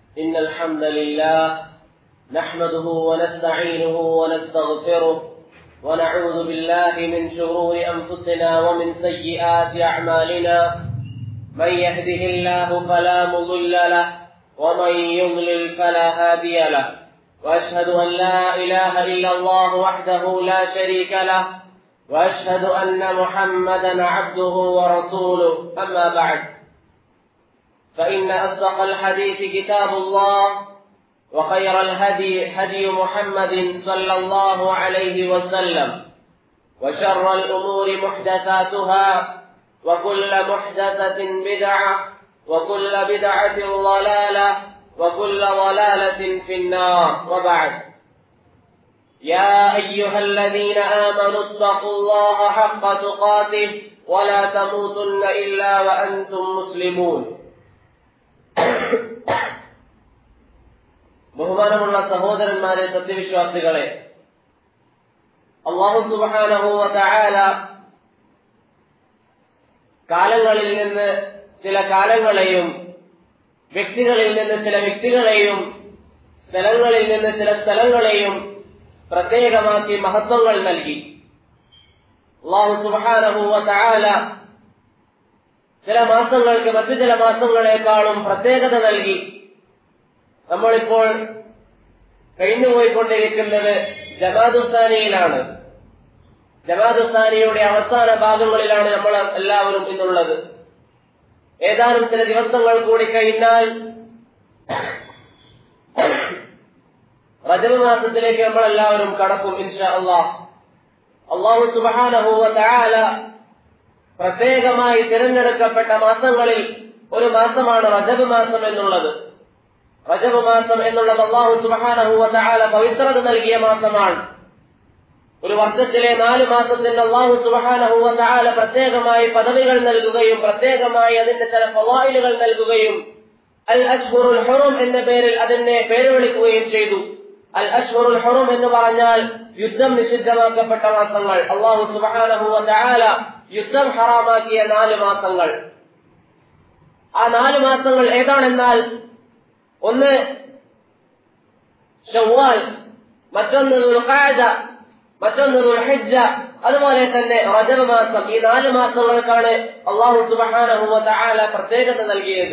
إن الحمد لله نحمده ونستعينه ونستغفره ونعوذ بالله من شرور أنفسنا ومن سيئات أعمالنا من يهده الله فلا مضل له ومن يضلل فلا هادي له وأشهد أن لا إله إلا الله وحده لا شريك له وأشهد أن محمدا عبده ورسوله أما بعد فإن أصدق الحديث كتاب الله وخير الهدي هدي محمد صلى الله عليه وسلم وشر الأمور محدثاتها وكل محدثة بدعة وكل بدعة ضلالة وكل ضلالة في النار وبعد يا أيها الذين آمنوا اتقوا الله حق تقاته ولا تموتن إلا وأنتم مسلمون ബഹുമാനമുള്ള സഹോദരന്മാരെ സത്യവിശ്വാസികളെ അള്ളാഹു സുബാനഹുവ തആല കാലങ്ങളിൽ നിന്ന് ചില കാലങ്ങളെയും വ്യക്തികളിൽ നിന്ന് ചില വ്യക്തികളെയും സ്ഥലങ്ങളിൽ നിന്ന് ചില സ്ഥലങ്ങളെയും പ്രത്യേകമാക്കി മഹത്വങ്ങൾ നൽകി അള്ളാഹു സുബാനഹുവ തആല ചില മാസങ്ങൾക്ക് മറ്റു ചില മാസങ്ങളെക്കാളും പ്രത്യേകത നൽകി നമ്മളിപ്പോൾ കഴിഞ്ഞുപോയിക്കൊണ്ടിരിക്കുന്നത് ജമാദുസ്ഥാനിയിലാണ് ജമാദുസ്ഥാനിയുടെ അവസാന ഭാഗങ്ങളിലാണ് നമ്മൾ എല്ലാവരും ഇന്നുള്ളത് ഏതാനും ചില ദിവസങ്ങൾ കൂടി കഴിഞ്ഞാൽ റജബ് മാസത്തിലേക്ക് നമ്മൾ എല്ലാവരും കടക്കും ഇൻഷാ അള്ളാഹ് അള്ളാഹു സുബാനഹുവ തആല പ്രത്യേകമായി തിരഞ്ഞെടുക്കപ്പെട്ട മാസങ്ങളിൽ ഒരു മാസമാണ് റജബ് മാസം എന്നുള്ളത് റജബ് മാസം എന്നുള്ളത് അള്ളാഹു സുബാനഹുവ തആല പവിത്രത നൽകിയ മാസമാണ് ഒരു വർഷത്തിലെ നാല് മാസത്തിന് അള്ളാഹു സുബാനഹുവ തആല പ്രത്യേകമായി പദവികൾ നൽകുകയും പ്രത്യേകമായി അതിന്റെ ചില ഫവായിലുകൾ നൽകുകയും അൽ അഷ്ഹുറുൽ ഹുറും എന്ന പേരിൽ അതിനെ പേര് വിളിക്കുകയും ചെയ്തു അൽ അഷ്ഹുറുൽ ഹുറും എന്ന് പറഞ്ഞാൽ യുദ്ധം നിഷിദ്ധമാക്കപ്പെട്ട മാസങ്ങൾ അള്ളാഹു സുബാനഹുവ തആല യുദ്ധം ഹറാമാക്കിയ നാല് മാസങ്ങൾ ആ നാല് മാസങ്ങൾ ഏതാണെന്നാൽ ഒന്ന് ഷവ്വാൽ മറ്റൊന്ന് ദുൽഖഅദ മറ്റൊന്ന് ദുൽഹിജ്ജ അതുപോലെ തന്നെ റജബ് മാസം ഈ നാല് മാസങ്ങൾക്കാണ് അള്ളാഹു സുബ്ഹാനഹു വ തആല പ്രത്യേകത നൽകിയത്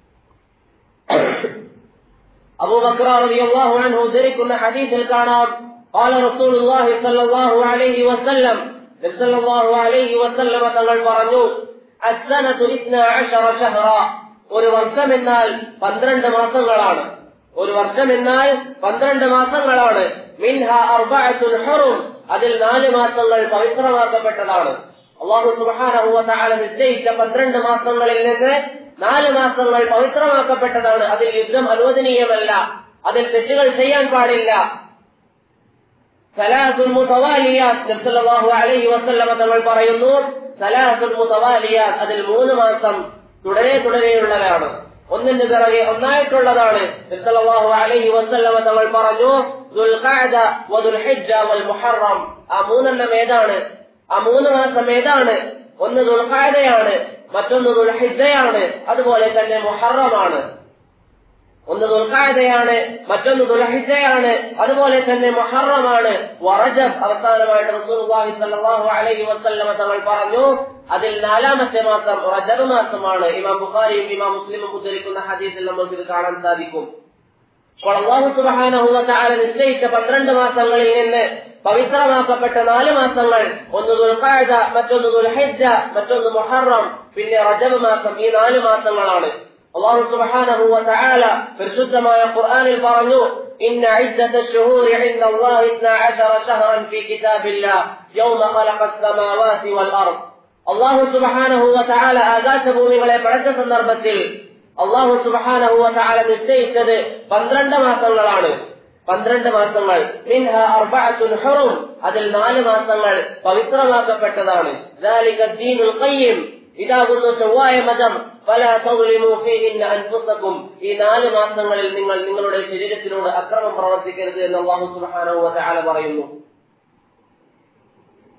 അബൂബക്കർ റളിയല്ലാഹു അൻഹു ഉദ്ധരിക്കുന്ന ഹദീസിൽ കാണാം قال رسول الله صلى الله عليه وسلم നബി സല്ലല്ലാഹു അലൈഹി വസല്ലമ തങ്ങൾ പറഞ്ഞു അസ്സനതു 12 ഷഹറ ഒരു വർഷം എന്നാൽ പന്ത്രണ്ട് മാസങ്ങളാണ് ഒരു വർഷം എന്നാൽ പന്ത്രണ്ട് മാസങ്ങളാണ് മിൻഹ അർബഅത്തുൽ ഹുറും അതിൽ നാല് മാസങ്ങൾ പവിത്രമാക്കപ്പെട്ടതാണ് അള്ളാഹു സുബ്ഹാനഹു വ തആല നിശ്ചയിച്ച പന്ത്രണ്ട് മാസങ്ങളിൽ നിന്ന് നാല് മാസങ്ങൾ പവിത്രമാക്കപ്പെട്ടതാണ് അതിൽ യുദ്ധം അനുവദനീയമല്ല അതിൽ തെറ്റുകൾ ചെയ്യാൻ പാടില്ല സലാസുൽ മുതവാലിയാത്ത് നബി സല്ലല്ലാഹു അലൈഹി വസല്ലമ തങ്ങൾ പറയുന്നു സലാസുൽ മുതവാലിയാത്ത് അതിൽ മൂന്ന് മാസം തുടരെ തുടരെയുള്ളതാണ് ഒന്നിന്റെ പിറകെ ഒന്നായിട്ടുള്ളതാണ് സല്ലല്ലാഹു അലൈഹി വസല്ലമ തങ്ങൾ പറഞ്ഞു ദുൽഖഅദ വദുൽഹിജ്ജ വൽ മുഹറം ആ മൂന്നെണ്ണം ഏതാണ് ആ മൂന്ന് മാസം ഏതാണ് ഒന്ന് ദുൽഖഅദയാണ് മറ്റൊന്ന് ദുൽഹിജ്ജയാണ് അതുപോലെ തന്നെ മുഹറമാണ് ഒന്ന് ദുൽഖഅദയാണ് മറ്റൊന്ന് ദുൽഹിജ്ജയാണ് അതുപോലെ തന്നെ മുഹറമാണ് വറജബ് അവസാനമായിട്ട് റസൂലുള്ളാഹി സ്വല്ലല്ലാഹു അലൈഹി വസല്ലമ തങ്ങൾ പറഞ്ഞു അതിൽ നാലാമത്തെ മാസം റജബ് മാസമാണ് ഇമാം ബുഖാരിയും ഇമാം മുസ്ലിമും ഉദ്ധരിക്കുന്ന ഹദീസിൽ നമുക്ക് ഇത് കാണാൻ സാധിക്കും അപ്പോൾ അള്ളാഹു സുബ്ഹാനഹു വ തആല നിശ്ചയിച്ച പന്ത്രണ്ട് മാസങ്ങളിൽ നിന്ന് പവിത്രമാക്കപ്പെട്ട നാല് മാസങ്ങൾ ഒന്ന് ദുൽഖഅദ മറ്റൊന്ന് ദുൽഹിജ്ജ മറ്റൊന്ന് മുഹറം പിന്നെ റജബ് മാസം ഈ നാല് മാസങ്ങളാണ് അള്ളാഹു സുബ്ഹാനഹു വ തആല പരിശുദ്ധമായ ഖുർആനിൽ പറഞ്ഞു ഇന്ന ഇദ്ദത الشهور عند الله 12 شهرا في كتاب الله يوم خلق السماوات والارض അള്ളാഹു സുബ്ഹാനഹു വ തആല ആകാശഭൂമികളെ പടച്ച സന്ദർഭത്തിൽ അള്ളാഹു സുബ്ഹാനഹു വ തആല നിശ്ചയിച്ചത് പന്ത്രണ്ട് മാസങ്ങളാണ് പന്ത്രണ്ട് മാസങ്ങൾ മിൻഹ അർബഅത്തുൽ ഹുറും അതിൽ നാല് മാസങ്ങൾ പവിത്രമാക്കപ്പെട്ടതാണ് ذلك الدين القيم ഇതാകുന്നു ചൊവ്വായ മതം ഫലാ തദ്ലിമു ഫീഹിന്ന അൻഫുസകും ഈ നാല് മാസങ്ങളിൽ നിങ്ങൾ നിങ്ങളുടെ ശരീരത്തിനോട് അക്രമം പ്രവർത്തിക്കരുത് എന്ന് അള്ളാഹു സുബ്ഹാനഹു വ തആല പറയുന്നു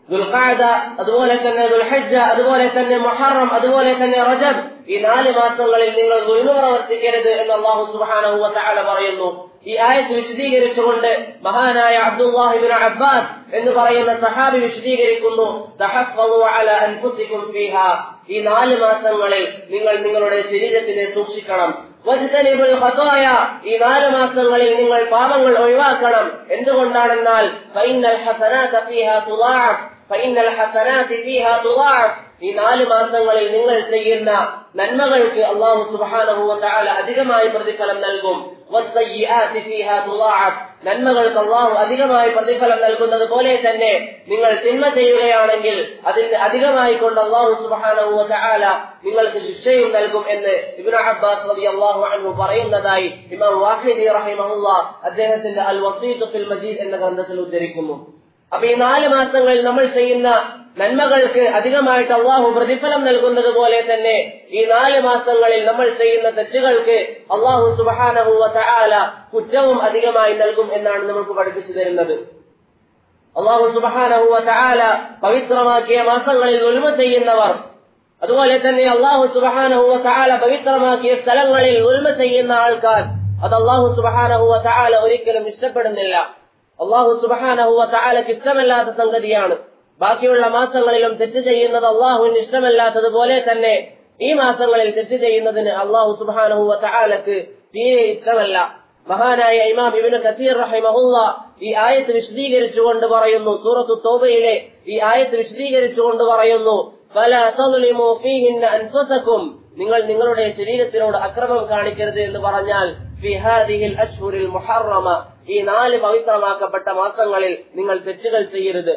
ദുൽഖാദ അതുപോലെ തന്നെ ദുൽഹജ്ജ അതുപോലെ തന്നെ മുഹറം അതുപോലെ തന്നെ റജബ് ഈ നാല് മാസങ്ങളിൽ നിങ്ങൾ ദുൽമ പ്രവർത്തിക്കരുത് എന്ന് അള്ളാഹു സുബ്ഹാനഹു വ തആല പറയുന്നു ഈ ആയത്ത് വിശദീകരിച്ചുകൊണ്ട് മഹാനായ അബ്ദുല്ലാഹിബിൻ അബ്ബാസ് എന്ന് പറയുന്ന സഹാബി വിശദീകരിക്കുന്നു തഹഫ്ഫളു അലാ അൻഫുസികും ഫീഹാ ഈ നാല് മാസങ്ങളിൽ നിങ്ങൾ നിങ്ങളുടെ ശരീരത്തിനെ സൂക്ഷിക്കണം വജ്തനിബുൽ ഖതായ ഈ നാല് മാസങ്ങളിൽ നിങ്ങൾ പാപങ്ങൾ ഒഴിവാക്കണം എന്തുകൊണ്ടാണെന്നാൽ ഫൈനൽ ഹസനാത ഫീഹാ തുളാഅഫ് ഫൈനൽ ഹസനാതി ഫീഹാ തുളാഅഫ് ഈ നാല് മാസങ്ങളിൽ നിങ്ങൾ ചെയ്യുന്ന നന്മകൾക്ക് അള്ളാഹു സുബ്ഹാനഹു വ തആല അധികമായി പ്രതിഫലം നൽകും വസ്സയ്യിആതി ഫീഹാ തുളാഅഫ് നന്മകൾക്ക് അള്ളാഹു അധികമായി പ്രതിഫലം നൽകുന്നത് പോലെ തന്നെ നിങ്ങൾ തിന്മ ചെയ്യുകയാണെങ്കിൽ അതിന് അധികമായി കൊണ്ട് അള്ളാഹു സുബ്ഹാനഹു വ തആല നിങ്ങൾക്ക് ശിക്ഷയും നൽകും എന്ന് ഇബ്നു അബ്ബാസ് റളിയല്ലാഹു അൻഹു പറയുന്നതായി ഇമാം വാഹിദി റഹിമഹുല്ലാ അദ്ദേഹത്തിന്റെ അൽ വസീത്ത് ഫിൽ മജീദ് എന്ന ഗ്രന്ഥത്തിൽ ഉദ്ധരിക്കുന്നു അപ്പൊ ഈ നാല് മാസങ്ങളിൽ നമ്മൾ ചെയ്യുന്ന നന്മകൾക്ക് അധികമായിട്ട് അള്ളാഹു പ്രതിഫലം നൽകുന്നത് പോലെ തന്നെ ഈ നാല് മാസങ്ങളിൽ നമ്മൾ ചെയ്യുന്ന തെറ്റുകൾക്ക് അള്ളാഹു സുബാനഹുവ തആല കുറ്റവും അധികമായി നൽകും എന്നാണ് നമുക്ക് പഠിപ്പിച്ചു തരുന്നത് അള്ളാഹു സുബാനഹുവ തആല പവിത്രമാക്കിയ മാസങ്ങളിൽ ഉൽമ ചെയ്യുന്നവർ അതുപോലെ തന്നെ അള്ളാഹു സുബാനഹുവ തആല പവിത്രമാക്കിയ സ്ഥലങ്ങളിൽ ഉൽമ ചെയ്യുന്ന ആൾക്കാർ അത് അള്ളാഹു സുബാനഹുവ തആല ഒരിക്കലും ഇഷ്ടപ്പെടുന്നില്ല അള്ളാഹു സുബാനഹുവ തആലക്ക് ഇഷ്ടമല്ലാത്ത സംഗതിയാണ് ബാക്കിയുള്ള മാസങ്ങളിലും തെറ്റ് ചെയ്യുന്നത് അള്ളാഹുവിന് ഇഷ്ടമല്ലാത്തതുപോലെ തന്നെ ഈ മാസങ്ങളിൽ തെറ്റ് ചെയ്യുന്നതിന് അള്ളാഹു സുബാനഹുവ തആലക്ക് തീരെ ഇഷ്ടമല്ല മഹാനായ ഇമാം ഇബിന് കത്തീർ റഹിമഹുല്ല ഈ ആയത്ത് വിശദീകരിച്ചുകൊണ്ട് പറയുന്നു സൂറത്തു തോബയിലെ ഈ ആയത്ത് വിശദീകരിച്ചുകൊണ്ട് പറയുന്നു പല അൻഫസക്കും നിങ്ങൾ നിങ്ങളുടെ ശരീരത്തിനോട് അക്രമം കാണിക്കരുത് എന്ന് പറഞ്ഞാൽ ഫിഹാദിഹിൽ അഷ്ഹുരിൽ മുഹറമ ഈ നാല് പവിത്രമാക്കപ്പെട്ട മാസങ്ങളിൽ നിങ്ങൾ തെറ്റുകൾ ചെയ്യരുത്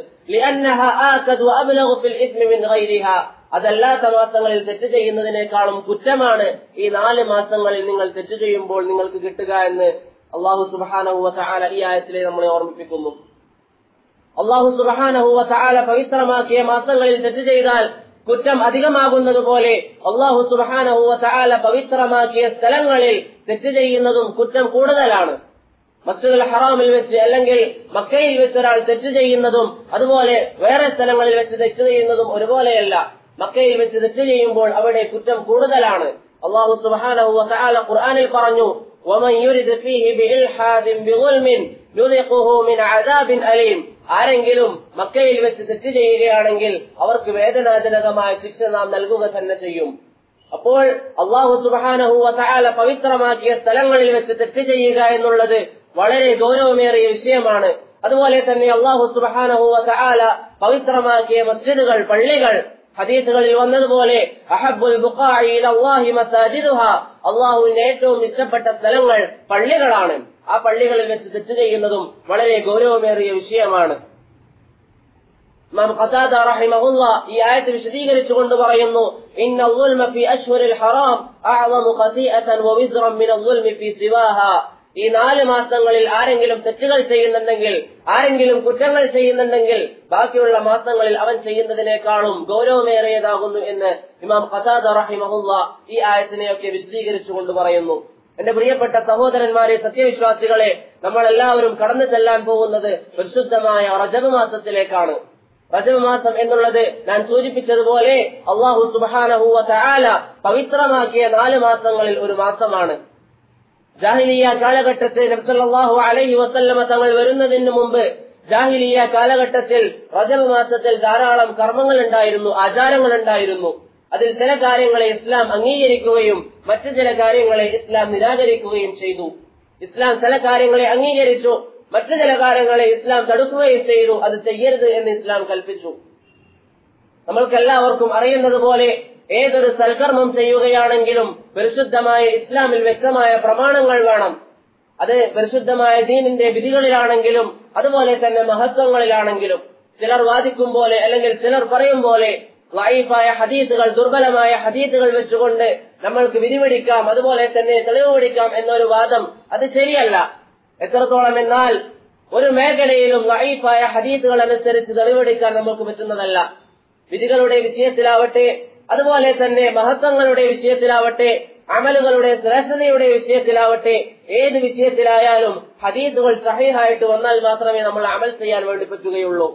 അതല്ലാത്ത മാസങ്ങളിൽ തെറ്റ് ചെയ്യുന്നതിനേക്കാളും കുറ്റമാണ് ഈ നാല് മാസങ്ങളിൽ നിങ്ങൾ തെറ്റ് ചെയ്യുമ്പോൾ നിങ്ങൾക്ക് കിട്ടുക എന്ന് അള്ളാഹു സുബാനഹുവ ചാല ഈ ആയത്തിലെ നമ്മളെ ഓർമ്മിപ്പിക്കുന്നു അള്ളാഹു സുബാനഹുവ ചാല പവിത്രമാക്കിയ മാസങ്ങളിൽ തെറ്റ് ചെയ്താൽ കുറ്റം അധികമാകുന്നത് പോലെ അള്ളാഹു സുബാനഹുവ ചാല പവിത്രമാക്കിയ സ്ഥലങ്ങളിൽ തെറ്റ് ചെയ്യുന്നതും കുറ്റം കൂടുതലാണ് മസ്ജിദുൽ ഹറാമിൽ വെച്ച് അല്ലെങ്കിൽ മക്കയിൽ വെച്ച് ഒരാൾ തെറ്റ് ചെയ്യുന്നതും അതുപോലെ വേറെ സ്ഥലങ്ങളിൽ വെച്ച് തെറ്റ് ചെയ്യുന്നതും ഒരുപോലെയല്ല മക്കയിൽ വെച്ച് തെറ്റ് ചെയ്യുമ്പോൾ അവിടെ കുറ്റം കൂടുതലാണ് അള്ളാഹു സുബാനഹു വതആല ഖുർആനിൽ പറഞ്ഞു ومن يرد فيه بإلحاد بظلم نذقه من عذاب أليم ആരെങ്കിലും മക്കയിൽ വെച്ച് തെറ്റ് ചെയ്യുകയാണെങ്കിൽ അവർക്ക് വേദനാജനകമായ ശിക്ഷ നാം നൽകുക തന്നെ ചെയ്യും അപ്പോൾ അള്ളാഹു സുബാനഹു വതആല പവിത്രമാക്കിയ സ്ഥലങ്ങളിൽ വെച്ച് തെറ്റ് ചെയ്യുക എന്നുള്ളത് വളരെ ഗൗരവമേറിയ വിഷയമാണ് അതുപോലെ തന്നെ അള്ളാഹു സുബാനഹു വതആല പവിത്രമാക്കിയ മസ്ജിദുകൾ പള്ളികൾ ഹദീസുകളിൽ വന്നതുപോലെ അഹബുൽ അള്ളാഹുവിന്റെ ഏറ്റവും ഇഷ്ടപ്പെട്ട സ്ഥലങ്ങൾ പള്ളികളാണ് ആ പള്ളികളിൽ വെച്ച് തെറ്റ് ചെയ്യുന്നതും വളരെ ഗൗരവമേറിയ വിഷയമാണ് ഇമാം ഖതാദ റഹിമഹുല്ല ഈ ആയത്ത് വിശദീകരിച്ചുകൊണ്ട് പറയുന്നു ഇന്ന الظلم في أشهر الحرام أعظم خطيئة ووزرا من الظلم في سواها ഈ നാല് മാസങ്ങളിൽ ആരെങ്കിലും തെറ്റുകൾ ചെയ്യുന്നുണ്ടെങ്കിൽ ആരെങ്കിലും കുറ്റങ്ങൾ ചെയ്യുന്നുണ്ടെങ്കിൽ ബാക്കിയുള്ള മാസങ്ങളിൽ അവൻ ചെയ്യുന്നതിനേക്കാളും ഗൗരവമേറിയതാകുന്നു എന്ന് ഇമാം ഖതാദ റഹിമഹുല്ല ഈ ആയത്തിനെയൊക്കെ വിശദീകരിച്ചുകൊണ്ട് പറയുന്നു എന്റെ പ്രിയപ്പെട്ട സഹോദരന്മാരെ സത്യവിശ്വാസികളെ നമ്മൾ എല്ലാവരും കടന്നു ചെല്ലാൻ പോകുന്നത് പരിശുദ്ധമായ റജബ് മാസത്തിലേക്കാണ് റജബ് മാസം എന്നുള്ളത് ഞാൻ സൂചിപ്പിച്ചതുപോലെ അള്ളാഹു സുബാനഹുവ ചാല പവിത്രമാക്കിയ നാല് മാസങ്ങളിൽ ഒരു മാസമാണ് ജാഹിലിയ കാലഘട്ടത്തിൽ നബ്സല്ലാഹു അലൈഹി വസല്ലമ തങ്ങൾ വരുന്നതിന് മുമ്പ് ജാഹിലിയ കാലഘട്ടത്തിൽ റജബ് മാസത്തിൽ ധാരാളം കർമ്മങ്ങൾ ഉണ്ടായിരുന്നു ആചാരങ്ങൾ ഉണ്ടായിരുന്നു അതിൽ ചില കാര്യങ്ങളെ ഇസ്ലാം അംഗീകരിക്കുകയും മറ്റു ചില കാര്യങ്ങളെ ഇസ്ലാം നിരാകരിക്കുകയും ചെയ്തു ഇസ്ലാം ചില കാര്യങ്ങളെ അംഗീകരിച്ചു മറ്റു ചില കാര്യങ്ങളെ ഇസ്ലാം തടുക്കുകയും ചെയ്തു അത് ചെയ്യരുത് എന്ന് ഇസ്ലാം കൽപ്പിച്ചു നമ്മൾക്കെല്ലാവർക്കും അറിയുന്നത് പോലെ ഏതൊരു സൽക്കർമ്മം ചെയ്യുകയാണെങ്കിലും പരിശുദ്ധമായ ഇസ്ലാമിൽ വ്യക്തമായ പ്രമാണങ്ങൾ വേണം അത് പരിശുദ്ധമായ ദീനിന്റെ വിധികളിലാണെങ്കിലും അതുപോലെ തന്നെ മഹത്വങ്ങളിലാണെങ്കിലും ചിലർ വാദിക്കും പോലെ അല്ലെങ്കിൽ ചിലർ പറയും പോലെ വൈഫായ ഹദീത്തുകൾ ദുർബലമായ ഹദീത്തുകൾ വെച്ചുകൊണ്ട് നമ്മൾക്ക് വിധിപിടിക്കാം അതുപോലെ തന്നെ തെളിവ് പിടിക്കാം എന്നൊരു വാദം അത് ശരിയല്ല എത്രത്തോളം എന്നാൽ ഒരു മേഖലയിലും വൈഫായ ഹദീത്തുകൾ അനുസരിച്ച് തെളിവെടുക്കാൻ നമുക്ക് പറ്റുന്നതല്ല വിധികളുടെ വിഷയത്തിലാവട്ടെ അതുപോലെ തന്നെ മഹത്വങ്ങളുടെ വിഷയത്തിലാവട്ടെ അമലുകളുടെ ശ്രേഷ്ഠതയുടെ വിഷയത്തിലാവട്ടെ ഏത് വിഷയത്തിലായാലും ഹദീത്തുകൾ സഹിഹായിട്ട് വന്നാൽ മാത്രമേ നമ്മൾ അമൽ ചെയ്യാൻ വേണ്ടി പറ്റുകയുള്ളൂ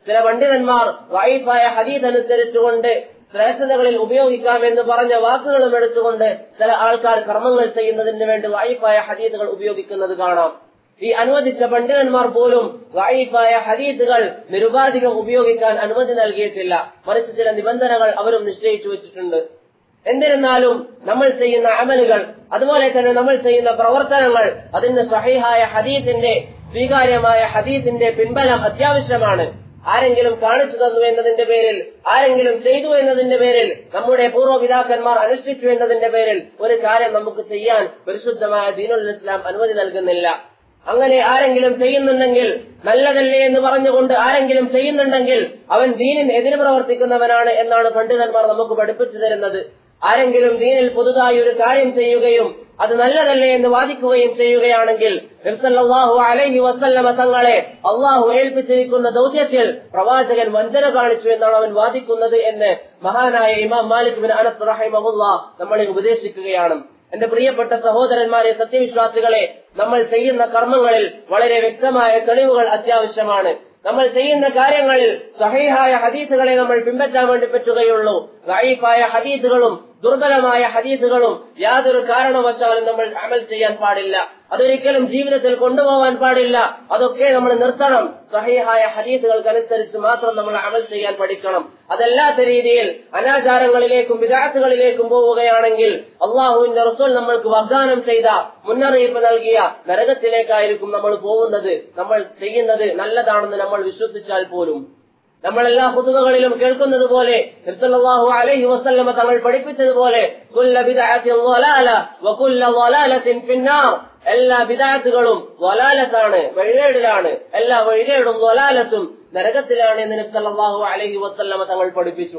ചില പണ്ഡിതന്മാർ വൈഫായ ഹദീസ് അനുസരിച്ചുകൊണ്ട് ശ്രേഷ്ഠതകളിൽ ഉപയോഗിക്കാമെന്ന് പറഞ്ഞ വാക്കുകളും എടുത്തുകൊണ്ട് ചില ആൾക്കാർ കർമ്മങ്ങൾ ചെയ്യുന്നതിന് വേണ്ടി വൈഫായ ഹദീസുകൾ ഉപയോഗിക്കുന്നത് കാണാം ഈ അനുവദിച്ച പണ്ഡിതന്മാർ പോലും വൈഫായ ഹദീസുകൾ നിരുപാധികം ഉപയോഗിക്കാൻ അനുമതി നൽകിയിട്ടില്ല മറിച്ച് ചില നിബന്ധനകൾ അവരും നിശ്ചയിച്ചു വെച്ചിട്ടുണ്ട് എന്നിരുന്നാലും നമ്മൾ ചെയ്യുന്ന അമലുകൾ അതുപോലെ തന്നെ നമ്മൾ ചെയ്യുന്ന പ്രവർത്തനങ്ങൾ അതിന് സഹിഹായ ഹദീസിന്റെ സ്വീകാര്യമായ ഹദീസിന്റെ പിൻബലം അത്യാവശ്യമാണ് ആരെങ്കിലും കാണിച്ചു തന്നു എന്നതിന്റെ പേരിൽ ആരെങ്കിലും ചെയ്തു എന്നതിന്റെ പേരിൽ നമ്മുടെ പൂർവ്വപിതാക്കന്മാർ അനുഷ്ഠിച്ചു എന്നതിന്റെ പേരിൽ ഒരു കാര്യം നമുക്ക് ചെയ്യാൻ പരിശുദ്ധമായ ദീനുൽ ഇസ്ലാം അനുമതി നൽകുന്നില്ല അങ്ങനെ ആരെങ്കിലും ചെയ്യുന്നുണ്ടെങ്കിൽ നല്ലതല്ലേ എന്ന് പറഞ്ഞുകൊണ്ട് ആരെങ്കിലും ചെയ്യുന്നുണ്ടെങ്കിൽ അവൻ ദീനിന് എതിര് പ്രവർത്തിക്കുന്നവനാണ് എന്നാണ് പണ്ഡിതന്മാർ നമുക്ക് പഠിപ്പിച്ചു തരുന്നത് ആരെങ്കിലും ദീനിൽ പുതുതായി ഒരു കാര്യം ചെയ്യുകയും അത് നല്ലതല്ലേ എന്ന് വാദിക്കുകയും ചെയ്യുകയാണെങ്കിൽ നിർസല്ലാഹു അലൈഹി വസല്ലമ തങ്ങളെ അള്ളാഹു ഏൽപ്പിച്ചിരിക്കുന്ന ദൗത്യത്തിൽ പ്രവാചകൻ വഞ്ചന കാണിച്ചു എന്നാണ് അവൻ വാദിക്കുന്നത് എന്ന് മഹാനായ ഇമാം മാലിക് ബിൻ അനസ് റഹിമഹുല്ല നമ്മളെ ഉപദേശിക്കുകയാണ് എന്റെ പ്രിയപ്പെട്ട സഹോദരന്മാരെ സത്യവിശ്വാസികളെ നമ്മൾ ചെയ്യുന്ന കർമ്മങ്ങളിൽ വളരെ വ്യക്തമായ തെളിവുകൾ അത്യാവശ്യമാണ് നമ്മൾ ചെയ്യുന്ന കാര്യങ്ങളിൽ സഹീഹായ ഹദീസുകളെ നമ്മൾ പിൻപറ്റാൻ വേണ്ടി പറ്റുകയുള്ളൂ റൈഫായ ഹദീസുകളും ദുർബലമായ ഹദീസുകളും യാതൊരു കാരണവശാലും നമ്മൾ അമൽ ചെയ്യാൻ പാടില്ല അതൊരിക്കലും ജീവിതത്തിൽ കൊണ്ടുപോകാൻ പാടില്ല അതൊക്കെ നമ്മൾ നിർത്തണം സഹീഹായ ഹദീസുകൾക്കനുസരിച്ച് മാത്രം നമ്മൾ അമൽ ചെയ്യാൻ പഠിക്കണം അതല്ലാത്ത രീതിയിൽ അനാചാരങ്ങളിലേക്കും വിദാത്തുകളിലേക്കും പോവുകയാണെങ്കിൽ അള്ളാഹുവിന്റെ റസൂൽ നമ്മൾക്ക് വാഗ്ദാനം ചെയ്ത മുന്നറിയിപ്പ് നൽകിയ നരകത്തിലേക്കായിരിക്കും നമ്മൾ പോകുന്നത് നമ്മൾ ചെയ്യുന്നത് നല്ലതാണെന്ന് നമ്മൾ വിശ്വസിച്ചാൽ പോലും നമ്മൾ എല്ലാ ഹുതുവകളിലും കേൾക്കുന്നത് പോലെ നിർത്തലാഹു അലൈഹി വസല്ലമ തങ്ങൾ പഠിപ്പിച്ചതുപോലെ കുല്ല ബിദഅത്തിൻ ളലാല വകുല്ല ളലാലത്തിൻ ഫിന്നാർ എല്ലാ ബിദഅത്തുകളും വലാലത്താണ് വഴികേടിലാണ് എല്ലാ വഴികേടും വലാലത്തും നരകത്തിലാണ് എന്ന് നിർത്തലാഹു അലൈഹി വസല്ലമ തങ്ങൾ പഠിപ്പിച്ചു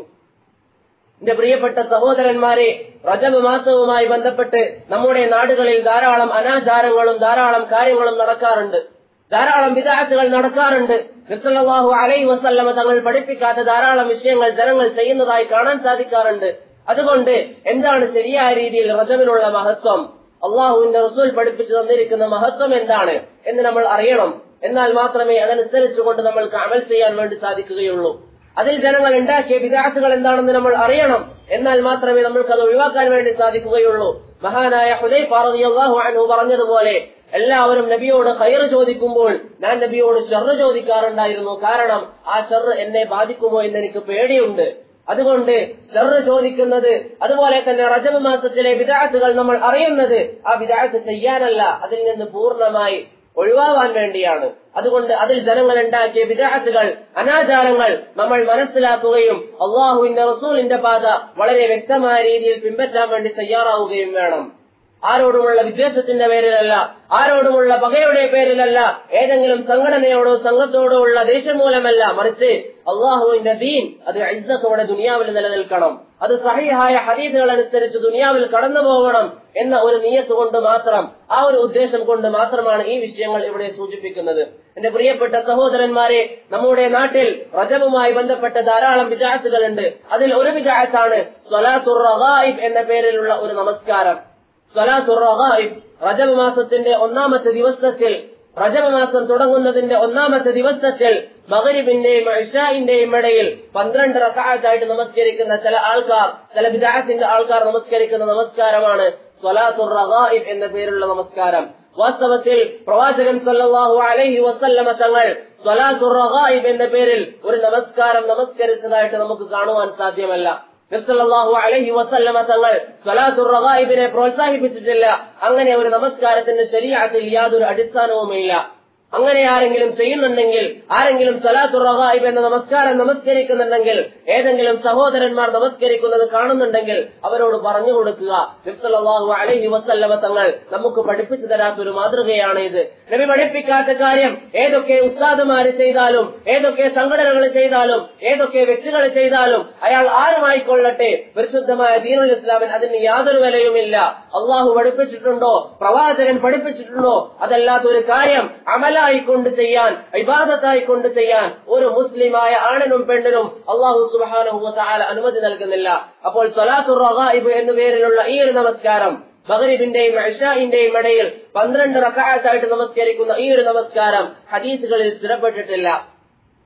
എന്റെ പ്രിയപ്പെട്ട സഹോദരന്മാരെ റജബ് മാസവുമായി ബന്ധപ്പെട്ട് നമ്മുടെ നാടുകളിൽ ധാരാളം അനാചാരങ്ങളും ധാരാളം കാര്യങ്ങളും നടക്കാറുണ്ട് ധാരാളം വിദാത്തുകൾ നടക്കാറുണ്ട് നിർത്തലാഹു അലൈ വസല്ലമ തങ്ങൾ പഠിപ്പിക്കാത്ത ധാരാളം വിഷയങ്ങൾ ജനങ്ങൾ ചെയ്യുന്നതായി കാണാൻ സാധിക്കാറുണ്ട് അതുകൊണ്ട് എന്താണ് ശരിയായ രീതിയിൽ റജബിനുള്ള മഹത്വം അള്ളാഹുവിന്റെ റസൂൽ പഠിപ്പിച്ചു തന്നിരിക്കുന്ന മഹത്വം എന്താണ് എന്ന് നമ്മൾ അറിയണം എന്നാൽ മാത്രമേ അതനുസരിച്ചുകൊണ്ട് നമ്മൾക്ക് അമൽ ചെയ്യാൻ വേണ്ടി സാധിക്കുകയുള്ളൂ അതിൽ ജനങ്ങൾ ഉണ്ടാക്കിയ വിദാസുകൾ എന്താണെന്ന് നമ്മൾ അറിയണം എന്നാൽ മാത്രമേ നമ്മൾക്ക് അത് ഒഴിവാക്കാൻ വേണ്ടി സാധിക്കുകയുള്ളൂ മഹാനായ ഹുദൈ പാറതിയാഹു അൻഹു പറഞ്ഞതുപോലെ എല്ലാവരും നബിയോട് കയറ് ചോദിക്കുമ്പോൾ ഞാൻ നബിയോട് ഷെറ് ചോദിക്കാറുണ്ടായിരുന്നു കാരണം ആ ഷെറ് എന്നെ ബാധിക്കുമോ എന്ന് എനിക്ക് പേടിയുണ്ട് അതുകൊണ്ട് ഷെറ് ചോദിക്കുന്നത് അതുപോലെ തന്നെ റജബ് മാസത്തിലെ വിദാത്തുകൾ നമ്മൾ അറിയുന്നത് ആ വിദാത്ത് ചെയ്യാനല്ല അതിൽ നിന്ന് പൂർണ്ണമായി ഒഴിവാവാൻ വേണ്ടിയാണ് അതുകൊണ്ട് അതിൽ ജനങ്ങൾ ഉണ്ടാക്കിയ വിദാത്തുകൾ അനാചാരങ്ങൾ നമ്മൾ മനസ്സിലാക്കുകയും അള്ളാഹുവിന്റെ റസൂലിന്റെ പാത വളരെ വ്യക്തമായ രീതിയിൽ പിൻപറ്റാൻ വേണ്ടി തയ്യാറാവുകയും വേണം ആരോടുമുള്ള വിദ്വേഷത്തിന്റെ പേരിലല്ല ആരോടുമുള്ള പകയുടെ പേരിലല്ല ഏതെങ്കിലും സംഘടനയോടോ സംഘത്തോടോ ഉള്ള ദേഷ്യം മൂലമല്ല മറിച്ച് അള്ളാഹുവിന്റെ ദീൻ അത് ഇജ്ജത്തോടെ ദുനിയാവിൽ നിലനിൽക്കണം അത് സഹിഹായ ഹദീദുകൾ അനുസരിച്ച് ദുനിയാവിൽ കടന്നു പോകണം എന്ന ഒരു നീയത്ത് കൊണ്ട് മാത്രം ആ ഒരു ഉദ്ദേശം കൊണ്ട് മാത്രമാണ് ഈ വിഷയങ്ങൾ ഇവിടെ സൂചിപ്പിക്കുന്നത് എന്റെ പ്രിയപ്പെട്ട സഹോദരന്മാരെ നമ്മുടെ നാട്ടിൽ റജബുമായി ബന്ധപ്പെട്ട ധാരാളം വിജാത്തുകളുണ്ട് അതിൽ ഒരു വിജാത്താണ് സ്വലാത്തുർ റഗായിബ് എന്ന പേരിലുള്ള ഒരു നമസ്കാരം സ്വലാത്തുർ റഗായിബ് റജബ് മാസത്തിന്റെ ഒന്നാമത്തെ ദിവസത്തിൽ റജബ് മാസം തുടങ്ങുന്നതിന്റെ ഒന്നാമത്തെ ദിവസത്തിൽ മകരിബിന്റെയും ഇഷായിന്റെയും ഇടയിൽ പന്ത്രണ്ട് റക്കാറ്റായിട്ട് നമസ്കരിക്കുന്ന ചില ആൾക്കാർ ചില വിദാത്തിന്റെ ആൾക്കാർ നമസ്കരിക്കുന്ന നമസ്കാരമാണ് സ്വലാത്തുർ റഗായിബ് എന്ന പേരുള്ള നമസ്കാരം വാസ്തവത്തിൽ പ്രവാചകൻ സല്ലല്ലാഹു അലൈഹി വസല്ലമ തങ്ങൾ സ്വലാത്തുർ റഗായിബ് എന്ന പേരിൽ ഒരു നമസ്കാരം നമസ്കരിച്ചതായിട്ട് നമുക്ക് കാണുവാൻ സാധ്യമല്ല നിർസലാഹു അലഹി വസല്ലമ തങ്ങൾ സ്വലാത്തുർ റഗായിബിനെ പ്രോത്സാഹിപ്പിച്ചിട്ടില്ല അങ്ങനെ ഒരു നമസ്കാരത്തിന് ശരീരത്തിൽ യാതൊരു അടിസ്ഥാനവുമില്ല അങ്ങനെ ആരെങ്കിലും ചെയ്യുന്നുണ്ടെങ്കിൽ ആരെങ്കിലും സലാത്തുർ റഗായിബ് എന്ന നമസ്കാരം നമസ്കരിക്കുന്നുണ്ടെങ്കിൽ ഏതെങ്കിലും സഹോദരന്മാർ നമസ്കരിക്കുന്നത് കാണുന്നുണ്ടെങ്കിൽ അവരോട് പറഞ്ഞു കൊടുക്കുക നിർസലാഹു അലഹി വസല്ലമ തങ്ങൾ നമുക്ക് പഠിപ്പിച്ചു തരാത്ത ഒരു മാതൃകയാണ് ഇത് നബി പഠിപ്പിക്കാത്ത കാര്യം ഏതൊക്കെ ഉസ്താദുമാര് ചെയ്താലും ഏതൊക്കെ സംഘടനകൾ ചെയ്താലും ഏതൊക്കെ വ്യക്തികൾ ചെയ്താലും അയാൾ ആരുമായിക്കൊള്ളട്ടെ പരിശുദ്ധമായ ദീനുൽ ഇസ്ലാമിൽ അതിന് യാതൊരു വിലയുമില്ല അള്ളാഹു പഠിപ്പിച്ചിട്ടുണ്ടോ പ്രവാചകൻ പഠിപ്പിച്ചിട്ടുണ്ടോ അതല്ലാത്ത ഒരു കാര്യം അമലായി കൊണ്ട് ചെയ്യാൻ ഇബാദത്തായി കൊണ്ട് ചെയ്യാൻ ഒരു മുസ്ലിമായ ആണിനും പെണ്ണിനും അള്ളാഹു സുബാനഹു താല അനുമതി നൽകുന്നില്ല അപ്പോൾ സലാത്തുർ റഗായിബ് എന്ന പേരിലുള്ള ഈ ഒരു നമസ്കാരം മകരിബിന്റെയും ഇഷായിന്റെയും ഇടയിൽ പന്ത്രണ്ട് റക്കായത്തായിട്ട് നമസ്കരിക്കുന്ന ഈ ഒരു നമസ്കാരം ഹദീസുകളിൽ സ്ഥിരപ്പെട്ടിട്ടില്ല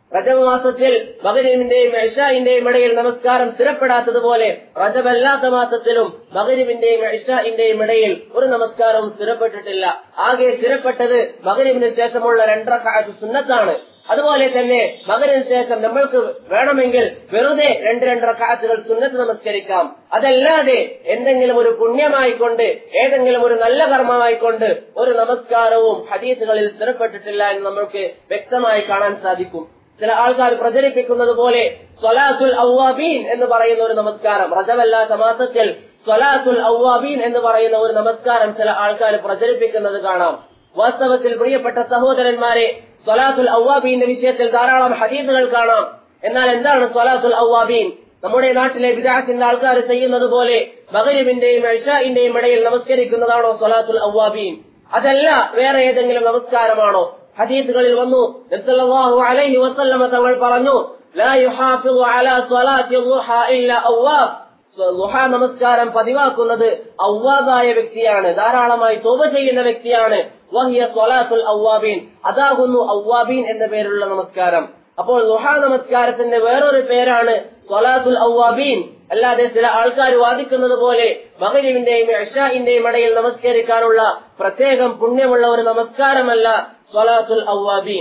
റജബ് മാസത്തിൽ മകരിവിന്റെയും ഇഷാഇന്റെയും ഇടയിൽ നമസ്കാരം സ്ഥിരപ്പെടാത്തതുപോലെ റജബല്ലാത്ത മാസത്തിലും മകരിവിന്റെയും ഇഷാഇന്റെയും ഇടയിൽ ഒരു നമസ്കാരവും സ്ഥിരപ്പെട്ടിട്ടില്ല ആകെ സ്ഥിരപ്പെട്ടത് മകരിവിന് ശേഷമുള്ള രണ്ടരക്കാലത്ത് സുന്നത്താണ് അതുപോലെ തന്നെ മകരിന് ശേഷം നമ്മൾക്ക് വേണമെങ്കിൽ വെറുതെ രണ്ട് രണ്ടര കാത്തുകൾ സുന്നത്ത് നമസ്കരിക്കാം അതല്ലാതെ എന്തെങ്കിലും ഒരു പുണ്യമായിക്കൊണ്ട് ഏതെങ്കിലും ഒരു നല്ല കർമ്മമായിക്കൊണ്ട് ഒരു നമസ്കാരവും ഹദീസുകളിൽ സ്ഥിരപ്പെട്ടിട്ടില്ല എന്ന് നമ്മൾക്ക് വ്യക്തമായി കാണാൻ സാധിക്കും ചില ആൾക്കാർ പ്രചരിപ്പിക്കുന്നത് പോലെ സ്വലാത്തുൽ ഔവാബീൻ എന്ന് പറയുന്ന ഒരു നമസ്കാരം റജവല്ലാത്ത മാസത്തിൽ സ്വലാത്തുൽ ഔവാബീൻ എന്ന് പറയുന്ന ഒരു നമസ്കാരം ചില ആൾക്കാർ പ്രചരിപ്പിക്കുന്നത് കാണാം വാസ്തവത്തിൽ പ്രിയപ്പെട്ട സഹോദരന്മാരെ സ്വലാത്തുൽ ഔവാബീന്റെ വിഷയത്തിൽ ധാരാളം ഹദീസുകൾ കാണാം എന്നാൽ എന്താണ് സ്വലാത്തുൽ ഔവാബീൻ നമ്മുടെ നാട്ടിലെ വിദാഹത്തിന്റെ ആൾക്കാർ ചെയ്യുന്നത് പോലെ മകരിബിന്റെയും ഇഷാഇന്റെയും ഇടയിൽ നമസ്കരിക്കുന്നതാണോ സ്വലാത്തുൽ ഔവാബീൻ അതല്ല വേറെ ഏതെങ്കിലും നമസ്കാരമാണോ ഹദീസുകളിൽ വന്നു നബ്സല്ലല്ലാഹു അലൈഹി വസല്ലമ തങ്ങൾ പറഞ്ഞു ലാ യുഹാഫിളു അലാ സ്വലാത്തി ദുഹ ഇല്ല അവ്വാബ് ലുഹ നമസ്കാരം പതിവാക്കുന്നത് ഔവാബായ വ്യക്തിയാണ് ധാരാളമായി തോപ ചെയ്യുന്ന വ്യക്തിയാണ് വഹിയ സ്വലാത്തുൽ ഔവാബീൻ അതാകുന്നു ഔവാബീൻ എന്ന പേരുള്ള നമസ്കാരം അപ്പോൾ ലുഹ നമസ്കാരത്തിന്റെ വേറൊരു പേരാണ് സ്വലാത്തുൽ ഔവാബീൻ അല്ലാതെ ചില ആൾക്കാർ വാദിക്കുന്നത് പോലെ മകരിവിന്റെയും ഇഷാഇന്റെയും ഇടയിൽ നമസ്കരിക്കാനുള്ള പ്രത്യേകം പുണ്യമുള്ള ഒരു നമസ്കാരമല്ല സ്വലാത്തുൽ ഔവാബീൻ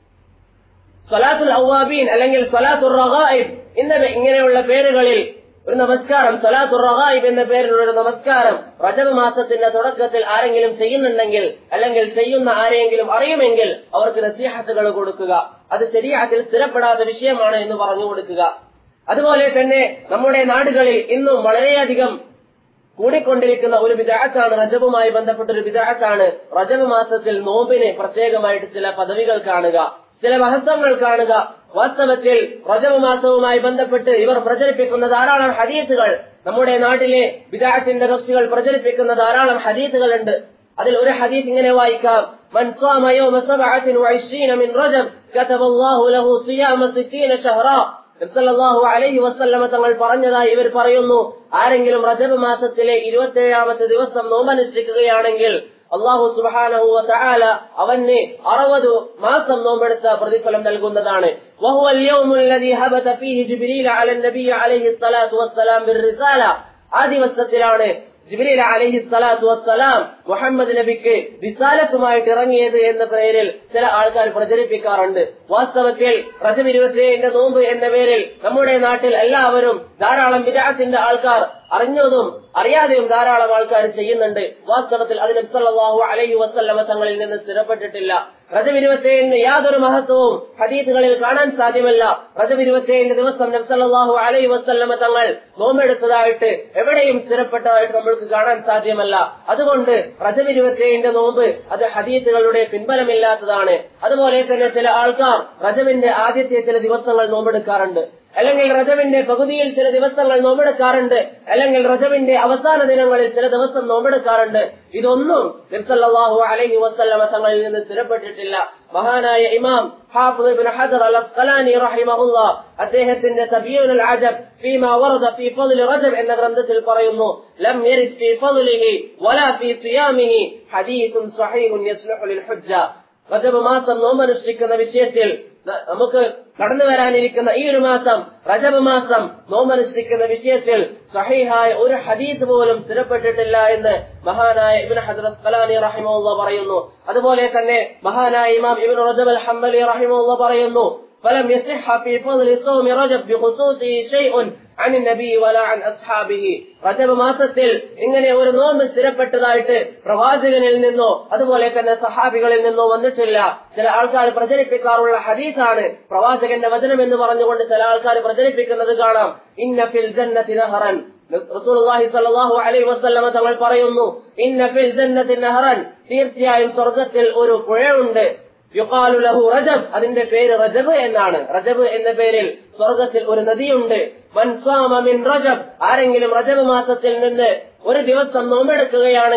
സ്വലാത്തുൽ ഔവാബീൻ അല്ലെങ്കിൽ സ്വലാത്തുൽ റഗായിബ് എന്ന ഇങ്ങനെയുള്ള പേരുകളിൽ ഒരു നമസ്കാരം സലാത്തുർ റഗായിബ് എന്ന പേരിലുള്ള ഒരു നമസ്കാരം റജബ് മാസത്തിന്റെ തുടക്കത്തിൽ ആരെങ്കിലും ചെയ്യുന്നുണ്ടെങ്കിൽ അല്ലെങ്കിൽ ചെയ്യുന്ന ആരെങ്കിലും അറിയുമെങ്കിൽ അവർക്ക് നസീഹത്തുകൾ കൊടുക്കുക അത് ശരീരത്തിൽ സ്ഥിരപ്പെടാത്ത വിഷയമാണ് എന്ന് പറഞ്ഞു കൊടുക്കുക അതുപോലെ തന്നെ നമ്മുടെ നാടുകളിൽ ഇന്നും വളരെയധികം കൂടിക്കൊണ്ടിരിക്കുന്ന ഒരു വിദാഹത്താണ് റജബുമായി ബന്ധപ്പെട്ട ഒരു വിദാഹത്താണ് റജബ് മാസത്തിൽ നോമ്പിന് പ്രത്യേകമായിട്ട് ചില പദവികൾ കാണുക ചില മഹത്വങ്ങൾ കാണുക വാസ്തവത്തിൽ റജബ് മാസവുമായി ബന്ധപ്പെട്ട് ഇവർ പ്രചരിപ്പിക്കുന്ന ധാരാളം ഹദീസുകൾ നമ്മുടെ നാട്ടിലെ വിദാഹത്തിന്റെ കക്ഷികൾ പ്രചരിപ്പിക്കുന്ന ധാരാളം ഹദീസുകളുണ്ട് അതിൽ ഒരു ഹദീസ് ഇങ്ങനെ വായിക്കാം من صام يوم سبعة وعشرين من رجب كتب الله له صيام ستين شهرا നബ്സല്ലാഹു അലൈഹി വസല്ലമ തങ്ങൾ പറഞ്ഞതായി ഇവർ പറയുന്നു ആരെങ്കിലും റജബ് മാസത്തിലെ ഇരുപത്തേഴാമത്തെ ദിവസം നോമ്പനുഷ്ഠിക്കുകയാണെങ്കിൽ അള്ളാഹു സുബാനഹു വതആല അവന് അറുപത് മാസം നോമ്പെടുത്ത പ്രതിഫലം നൽകുന്നതാണ് وهو اليوم الذي هبط فيه جبريل على النبي عليه الصلاة والسلام بالرسالة ആ ദിവസത്തിലാണ് ജിബ്രീൽ അലൈഹി സ്വലാത്തു വസ്സലാം മുഹമ്മദ് നബിക്ക് വിസാലത്തുമായിട്ട് ഇറങ്ങിയത് എന്ന പേരിൽ ചില ആൾക്കാർ പ്രചരിപ്പിക്കാറുണ്ട് വാസ്തവത്തിൽ റജബ് ഇരുപത്തിയേഴിന്റെ നോമ്പ് എന്ന പേരിൽ നമ്മുടെ നാട്ടിൽ എല്ലാവരും ധാരാളം വിദാഹത്തിന്റെ ആൾക്കാർ അറിഞ്ഞതും അറിയാതെയും ധാരാളം ആൾക്കാർ ചെയ്യുന്നുണ്ട് വാസ്തവത്തിൽ അത് നബ്സല്ലാഹു അലൈഹി വസ്ല്ലമ തങ്ങളിൽ നിന്ന് സ്ഥിരപ്പെട്ടിട്ടില്ല റജബ് ഇരുപത്തിയേഴിന് യാതൊരു മഹത്വവും ഹദീസുകളിൽ കാണാൻ സാധ്യമല്ല റജബ് ഇരുപത്തിയേഴിന്റെ ദിവസം നബ്സല്ലാഹു അലൈഹി വസ്ല്ലമ തങ്ങൾ നോമ്പെടുത്തതായിട്ട് എവിടെയും സ്ഥിരപ്പെട്ടതായിട്ട് നമ്മൾക്ക് കാണാൻ സാധ്യമല്ല അതുകൊണ്ട് റജബ് ഇരുപത്തിയേഴിന്റെ നോമ്പ് അത് ഹദീസുകളുടെ പിൻബലമില്ലാത്തതാണ് അതുപോലെ തന്നെ ചില ആൾക്കാർ റജബിന്റെ ആദ്യത്തെ ചില ദിവസങ്ങൾ നോമ്പെടുക്കാറുണ്ട് അല്ലെങ്കിൽ റജബിന്റെ പകുതിയിൽ ചില ദിവസങ്ങൾ നോമ്പെടുക്കാറുണ്ട് അല്ലെങ്കിൽ റജബിന്റെ അവസാന ദിനങ്ങളിൽ ചില ദിവസം നോമ്പെടുക്കാറുണ്ട് ഇതൊന്നും നിർസല്ലാഹു അലൈഹി വസല്ലമ തങ്ങളിൽ നിന്ന് സ്ഥിരപ്പെട്ടിട്ടില്ല മഹാനായ ഇമാം ഹാഫിദ് ഇബ്നു ഹജർ അൽ അസ്ഖലാനി റഹിമഹുല്ലാ അദ്ദേഹത്തിന്റെ തബീനുൽ അജബ് ഫീമാ വറദ ഫീ ഫضل റജബ് എന്ന ഗ്രന്ഥത്തിൽ പറയുന്നു ലം യരിദ് ഫീ ഫضലിഹി വലാ ഫീ സിയാമിഹി ഹദീസുൻ സ്വഹീഹുൻ യസ്ലുഹു ലിൽ ഹുജ്ജ റജബ് മാസം നോമ്പനുഷ്ഠിക്കുന്ന വിഷയത്തിൽ നമുക്ക് കടന്നു വരാനിരിക്കുന്ന ഈ ഒരു മാസം റജബ് മാസം നോമനുഷ്ഠിക്കുന്ന വിഷയത്തിൽ സഹീഹായ ഒരു ഹദീസ് പോലും സ്ഥിരപ്പെട്ടിട്ടില്ല എന്ന് മഹാനായ ഇബിൻ ഹദ്രസ് കലാനി റഹിമുള്ള പറയുന്നു അതുപോലെ തന്നെ മഹാനായ ഇമാം ഇബിൻ റജബ് അൽ ഹംബലി റഹിമുള്ള പറയുന്നു فلم يصح في فضل صوم رجب بخصوصه شيء عن النبي ولا عن أصحابه റജബ് മാസത്തിൽ ഇങ്ങനെ ഒരു നോമ്പ് സ്ഥിരപ്പെട്ടതായിട്ട് പ്രവാചകനിൽ നിന്നോ അതുപോലെ തന്നെ സഹാബികളിൽ നിന്നോ വന്നിട്ടില്ല ചില ആൾക്കാർ പ്രചരിപ്പിക്കാറുള്ള ഹദീസാണ് പ്രവാചകന്റെ വചനം എന്ന് പറഞ്ഞുകൊണ്ട് ചില ആൾക്കാർ പ്രചരിപ്പിക്കുന്നത് കാണാം ഇന്ന ഫിൽ ജന്നതി നഹറൻ റസൂലുള്ളാഹി സ്വല്ലല്ലാഹു അലൈഹി വസല്ലമ തങ്ങൾ പറയുന്നു ഇന്ന ഫിൽ ജന്നതി നഹറൻ തീർച്ചയായും സ്വർഗ്ഗത്തിൽ ഒരു പുഴയുണ്ട് യുക്കാലു ലഹു റജബ് അതിന്റെ പേര് റജബ് എന്നാണ് റജബ് എന്ന പേരിൽ സ്വർഗത്തിൽ ഒരു നദിയുണ്ട് മൻസ്വാമ മിൻ റജബ് ആരെങ്കിലും റജബ് മാസത്തിൽ നിന്ന് ഒരു ദിവസം നോമ്പെടുക്കുകയാണെങ്കിൽ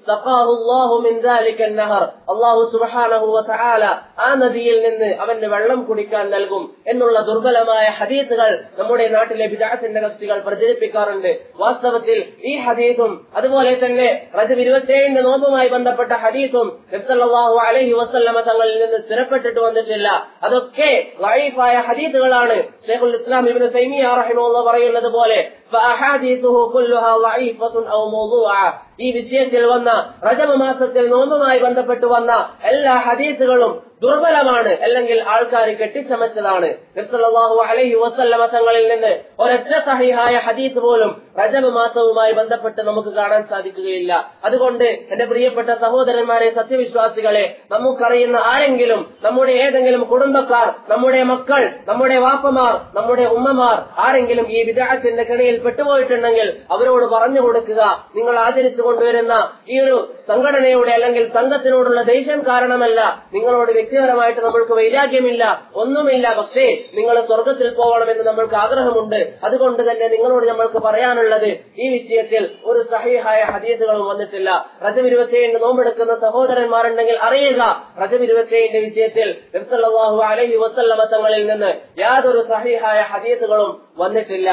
സഖാഹുല്ലാഹു മിൻ ദാലിക നഹർ അല്ലാഹു സുബ്ഹാനഹു വതആല ആ നദിയിൽ നിന്ന് അവന് വെള്ളം കുടിക്കാൻ നൽകും എന്നുള്ള ദുർബലമായ ഹദീസുകൾ നമ്മുടെ നാട്ടിലെ ബിദഅത്തിന്റെ കക്ഷികൾ പ്രചരിപ്പിക്കാറുണ്ട് വാസ്തവത്തിൽ ഈ ഹദീസും അതുപോലെ തന്നെ റജബ് ഇരുപത്തിയേഴിന്റെ നോമ്പുമായി ബന്ധപ്പെട്ട ഹദീസും നബ്സല്ലാഹു അലൈഹി വസല്ലമ തങ്ങളിൽ നിന്ന് സ്ഥിരപ്പെട്ടിട്ട് വന്നിട്ടില്ല അതൊക്കെ വൈഫായ ഹദീസുകളാണ് ഷെയ്ഖുൽ ഇസ്ലാം ഇബ്നു തൈമിയ റഹിമഹുള്ള പറയുന്നത് പോലെ فأحاديثه كلها ضعيفة أو موضوعة ഈ വിഷയത്തിൽ വന്ന റജബ് മാസത്തിൽ നോമ്പുമായി ബന്ധപ്പെട്ട് വന്ന എല്ലാ ഹദീസുകളും ദുർബലമാണ് അല്ലെങ്കിൽ ആൾക്കാർ കെട്ടിച്ചമച്ചതാണ് നിർത്തലാഹു അലഹി വസല്ലമ തങ്ങളിൽ നിന്ന് ഒരൊറ്റ സഹിഹായ ഹദീസ് പോലും റജബ് മാസവുമായി ബന്ധപ്പെട്ട് നമുക്ക് കാണാൻ സാധിക്കുകയില്ല അതുകൊണ്ട് എന്റെ പ്രിയപ്പെട്ട സഹോദരന്മാരെ സത്യവിശ്വാസികളെ നമുക്കറിയുന്ന ആരെങ്കിലും നമ്മുടെ ഏതെങ്കിലും കുടുംബക്കാർ നമ്മുടെ മക്കൾ നമ്മുടെ വാപ്പമാർ നമ്മുടെ ഉമ്മമാർ ആരെങ്കിലും ഈ വിദാഹത്തിന്റെ കെണിയിൽ പെട്ടുപോയിട്ടുണ്ടെങ്കിൽ അവരോട് പറഞ്ഞു കൊടുക്കുക നിങ്ങൾ ആചരിച്ചു കൊണ്ടുവരുന്ന ഈ ഒരു സംഘടനയുടെ അല്ലെങ്കിൽ സംഘത്തിനോടുള്ള ദേഷ്യം കാരണമല്ല നിങ്ങളോട് വ്യക്തിപരമായിട്ട് നമ്മൾക്ക് വൈരാഗ്യമില്ല ഒന്നുമില്ല പക്ഷേ നിങ്ങൾ സ്വർഗത്തിൽ പോകണമെന്ന് നമ്മൾക്ക് ആഗ്രഹമുണ്ട് അതുകൊണ്ട് തന്നെ നിങ്ങളോട് നമ്മൾക്ക് പറയാനുള്ളത് ഈ വിഷയത്തിൽ ഒരു സഹിഹായ ഹദീസുകളും വന്നിട്ടില്ല റജബ് ഇരുപത്തിയേഴിന് നോമ്പെടുക്കുന്ന സഹോദരന്മാരുണ്ടെങ്കിൽ അറിയുക റജബ് ഇരുപത്തിയേഴിന്റെ വിഷയത്തിൽ നബ്സല്ലാഹു അലഹി വസല്ലമ തങ്ങളിൽ നിന്ന് യാതൊരു സഹിഹായ ഹദീസുകളും വന്നിട്ടില്ല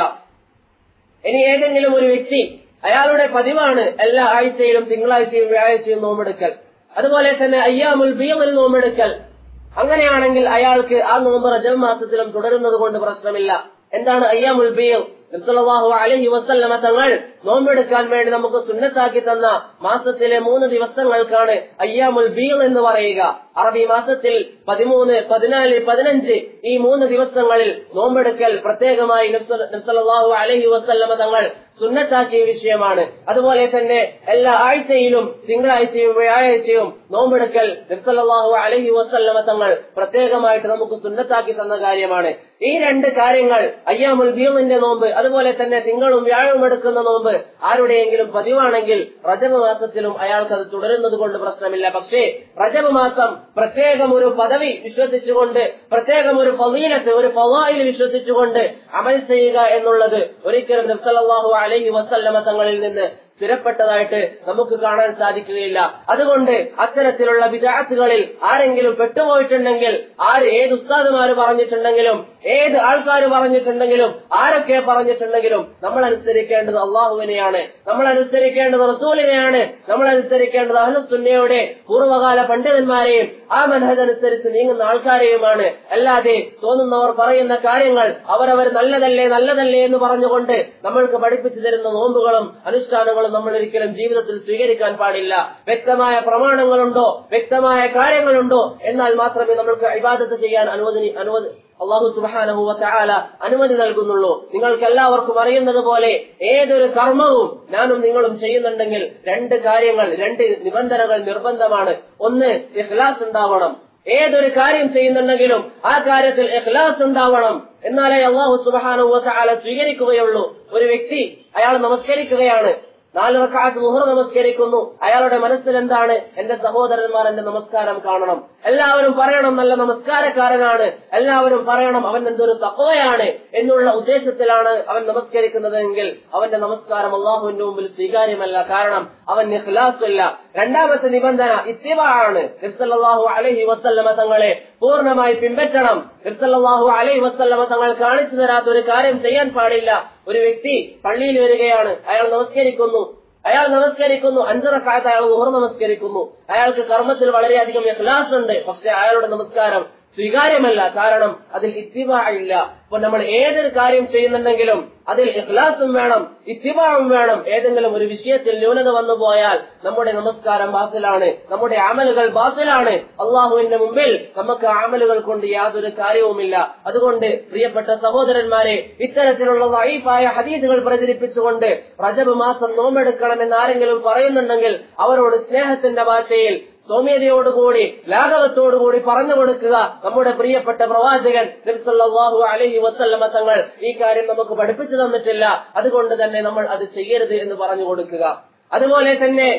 ഇനി ഏതെങ്കിലും ഒരു വ്യക്തി അയാളുടെ പതിവാണ് എല്ലാ ആഴ്ചയിലും തിങ്കളാഴ്ചയും വ്യാഴാഴ്ചയും നോമ്പെടുക്കൽ അതുപോലെ തന്നെ അയ്യാമുൽ ബീമിൽ നോമ്പെടുക്കൽ അങ്ങനെയാണെങ്കിൽ അയാൾക്ക് ആ നോമ്പ് റജബ് മാസത്തിലും തുടരുന്നത് കൊണ്ട് പ്രശ്നമില്ല എന്താണ് അയ്യാമുൽ ബീർ നബ്സല്ലാഹു അലഹി വസല്ലമ തങ്ങൾ നോമ്പെടുക്കാൻ വേണ്ടി നമുക്ക് സുന്നത്താക്കി തന്ന മാസത്തിലെ മൂന്ന് ദിവസങ്ങൾക്കാണ് അയ്യാമുൽ ബീൽ എന്ന് പറയുക അറബി മാസത്തിൽ പതിമൂന്ന് പതിനാല് പതിനഞ്ച് ഈ മൂന്ന് ദിവസങ്ങളിൽ നോമ്പെടുക്കൽ പ്രത്യേകമായി നബ്സല്ലാഹു അലഹി വസല്ലമ തങ്ങൾ സുന്നത്താക്കിയ വിഷയമാണ് അതുപോലെ തന്നെ എല്ലാ ആഴ്ചയിലും തിങ്കളാഴ്ചയും വ്യാഴാഴ്ചയും നോമ്പെടുക്കൽ നബ്സല്ലാഹു അലഹി വസല്ലമ തങ്ങൾ പ്രത്യേകമായിട്ട് നമുക്ക് സുന്നത്താക്കി തന്ന കാര്യമാണ് ഈ രണ്ട് കാര്യങ്ങൾ അയ്യാമുൽ ബീലിന്റെ നോമ്പ് അതുപോലെ തന്നെ തിങ്കളും വ്യാഴവും എടുക്കുന്ന നോമ്പ് ആരുടെയെങ്കിലും പതിവാണെങ്കിൽ റജബ് മാസത്തിലും അയാൾക്ക് അത് തുടരുന്നത് കൊണ്ട് പ്രശ്നമില്ല പക്ഷേ റജബ് മാസം പ്രത്യേകം ഒരു പദവി വിശ്വസിച്ചുകൊണ്ട് പ്രത്യേകം ഒരു ഫലീലത്ത് ഒരു ഫവായിൽ വിശ്വസിച്ചുകൊണ്ട് അമൽ ചെയ്യുക എന്നുള്ളത് ഒരിക്കലും നിർത്തലാഹു അലഹി വസല്ലമ തങ്ങളിൽ നിന്ന് സ്ഥിരപ്പെട്ടതായിട്ട് നമുക്ക് കാണാൻ സാധിക്കുകയില്ല അതുകൊണ്ട് അത്തരത്തിലുള്ള വിദാസുകളിൽ ആരെങ്കിലും പെട്ടുപോയിട്ടുണ്ടെങ്കിൽ ആര് ഏത് ഉസ്താദുമാര് പറഞ്ഞിട്ടുണ്ടെങ്കിലും ഏത് ആൾക്കാർ പറഞ്ഞിട്ടുണ്ടെങ്കിലും ആരൊക്കെ പറഞ്ഞിട്ടുണ്ടെങ്കിലും നമ്മൾ അനുസരിക്കേണ്ടത് അള്ളാഹുവിനെയാണ് നമ്മൾ അനുസരിക്കേണ്ടത് റസൂലിനെയാണ് നമ്മൾ അനുസരിക്കേണ്ടത് അഹ്ലുസുന്നയുടെ പൂർവ്വകാല പണ്ഡിതന്മാരെയും ആ മനഹദനുസരിച്ച് നീങ്ങുന്ന ആൾക്കാരെയുമാണ് അല്ലാതെ തോന്നുന്നവർ പറയുന്ന കാര്യങ്ങൾ അവരവർ നല്ലതല്ലേ നല്ലതല്ലേ എന്ന് പറഞ്ഞുകൊണ്ട് നമ്മൾക്ക് പഠിപ്പിച്ചു തരുന്ന നോമ്പുകളും അനുഷ്ഠാനങ്ങളും നമ്മൾ ഒരിക്കലും ജീവിതത്തിൽ സ്വീകരിക്കാൻ പാടില്ല വ്യക്തമായ പ്രമാണങ്ങളുണ്ടോ വ്യക്തമായ കാര്യങ്ങളുണ്ടോ എന്നാൽ മാത്രമേ നമ്മൾക്ക് ഇബാദത്ത് ചെയ്യാൻ അനുവദി അനുവദി അള്ളാഹു സുബാനഹു വല അനുമതി നൽകുന്നുള്ളൂ നിങ്ങൾക്ക് എല്ലാവർക്കും അറിയുന്നത് പോലെ ഏതൊരു കർമ്മവും ഞാനും നിങ്ങളും ചെയ്യുന്നുണ്ടെങ്കിൽ രണ്ട് കാര്യങ്ങൾ രണ്ട് നിബന്ധനകൾ നിർബന്ധമാണ് ഒന്ന് ഇഖ്ലാസ് ഉണ്ടാവണം ഏതൊരു കാര്യം ചെയ്യുന്നുണ്ടെങ്കിലും ആ കാര്യത്തിൽ ഇഖ്ലാസ് ഉണ്ടാവണം എന്നാലേ അള്ളാഹു സുബാനഹു വല സ്വീകരിക്കുകയുള്ളൂ ഒരു വ്യക്തി അയാൾ നമസ്കരിക്കുകയാണ് നാല് റക്കാത്ത് മുഹർ നമസ്കരിക്കുന്നു അയാളുടെ മനസ്സിൽ എന്താണ് എന്റെ സഹോദരന്മാർ എന്റെ നമസ്കാരം കാണണം എല്ലാവരും പറയണം നല്ല നമസ്കാരക്കാരനാണ് എല്ലാവരും പറയണം അവൻ എന്തൊരു തക്കവയാണ് എന്നുള്ള ഉദ്ദേശത്തിലാണ് അവൻ നമസ്കരിക്കുന്നതെങ്കിൽ അവന്റെ നമസ്കാരം അള്ളാഹുവിന്റെ മുമ്പിൽ സ്വീകാര്യമല്ല കാരണം അവൻ ഇഖ്ലാസ് ഇല്ല രണ്ടാമത്തെ നിബന്ധന ഇത്തിവാണ് നിർസല്ലാഹു അലഹി വസല്ലമ തങ്ങളെ പൂർണ്ണമായി പിൻപറ്റണം നിർസല്ലാഹു അലഹി വസല്ലമ തങ്ങൾ കാണിച്ചു തരാത്ത ഒരു കാര്യം ചെയ്യാൻ പാടില്ല ഒരു വ്യക്തി പള്ളിയിൽ വരികയാണ് അയാൾ നമസ്കരിക്കുന്നു അയാൾ നമസ്കരിക്കുന്നു അഞ്ചറക്കാലത്ത് അയാൾ ഉഹർ നമസ്കരിക്കുന്നു അയാൾക്ക് കർമ്മത്തിൽ വളരെയധികം ഇഖ്ലാസ് ഉണ്ട് പക്ഷെ അയാളുടെ നമസ്കാരം സ്വീകാര്യമല്ല കാരണം അതിൽ ഇത്തിബാ ഇല്ല അപ്പൊ നമ്മൾ ഏതൊരു കാര്യം ചെയ്യുന്നുണ്ടെങ്കിലും അതിൽ ഇഖ്ലാസും വേണം ഇത്തിബാവും വേണം ഏതെങ്കിലും ഒരു വിഷയത്തിൽ ന്യൂനത വന്നു പോയാൽ നമ്മുടെ നമസ്കാരം ബാസിലാണ് നമ്മുടെ അമലുകൾ ബാസിലാണ് അള്ളാഹുവിന്റെ മുമ്പിൽ നമുക്ക് അമലുകൾ കൊണ്ട് യാതൊരു കാര്യവുമില്ല അതുകൊണ്ട് പ്രിയപ്പെട്ട സഹോദരന്മാരെ ഇത്തരത്തിലുള്ള ലൈഫായ ഹദീദുകൾ പ്രചരിപ്പിച്ചുകൊണ്ട് റജബ് മാസം നോമ്പെടുക്കണമെന്ന് ആരെങ്കിലും പറയുന്നുണ്ടെങ്കിൽ അവരോട് സ്നേഹത്തിന്റെ ഭാഷയിൽ സൗമ്യതയോടുകൂടി ലാഘവത്തോടുകൂടി പറഞ്ഞു കൊടുക്കുക നമ്മുടെ പ്രിയപ്പെട്ട പ്രവാചകൻ നബിസല്ലാഹു അലഹി വസല്ലമ തങ്ങൾ ഈ കാര്യം നമുക്ക് പഠിപ്പിച്ചു തന്നിട്ടില്ല അതുകൊണ്ട് തന്നെ നമ്മൾ അത് ചെയ്യരുത് എന്ന് പറഞ്ഞു കൊടുക്കുക അതുപോലെ തന്നെ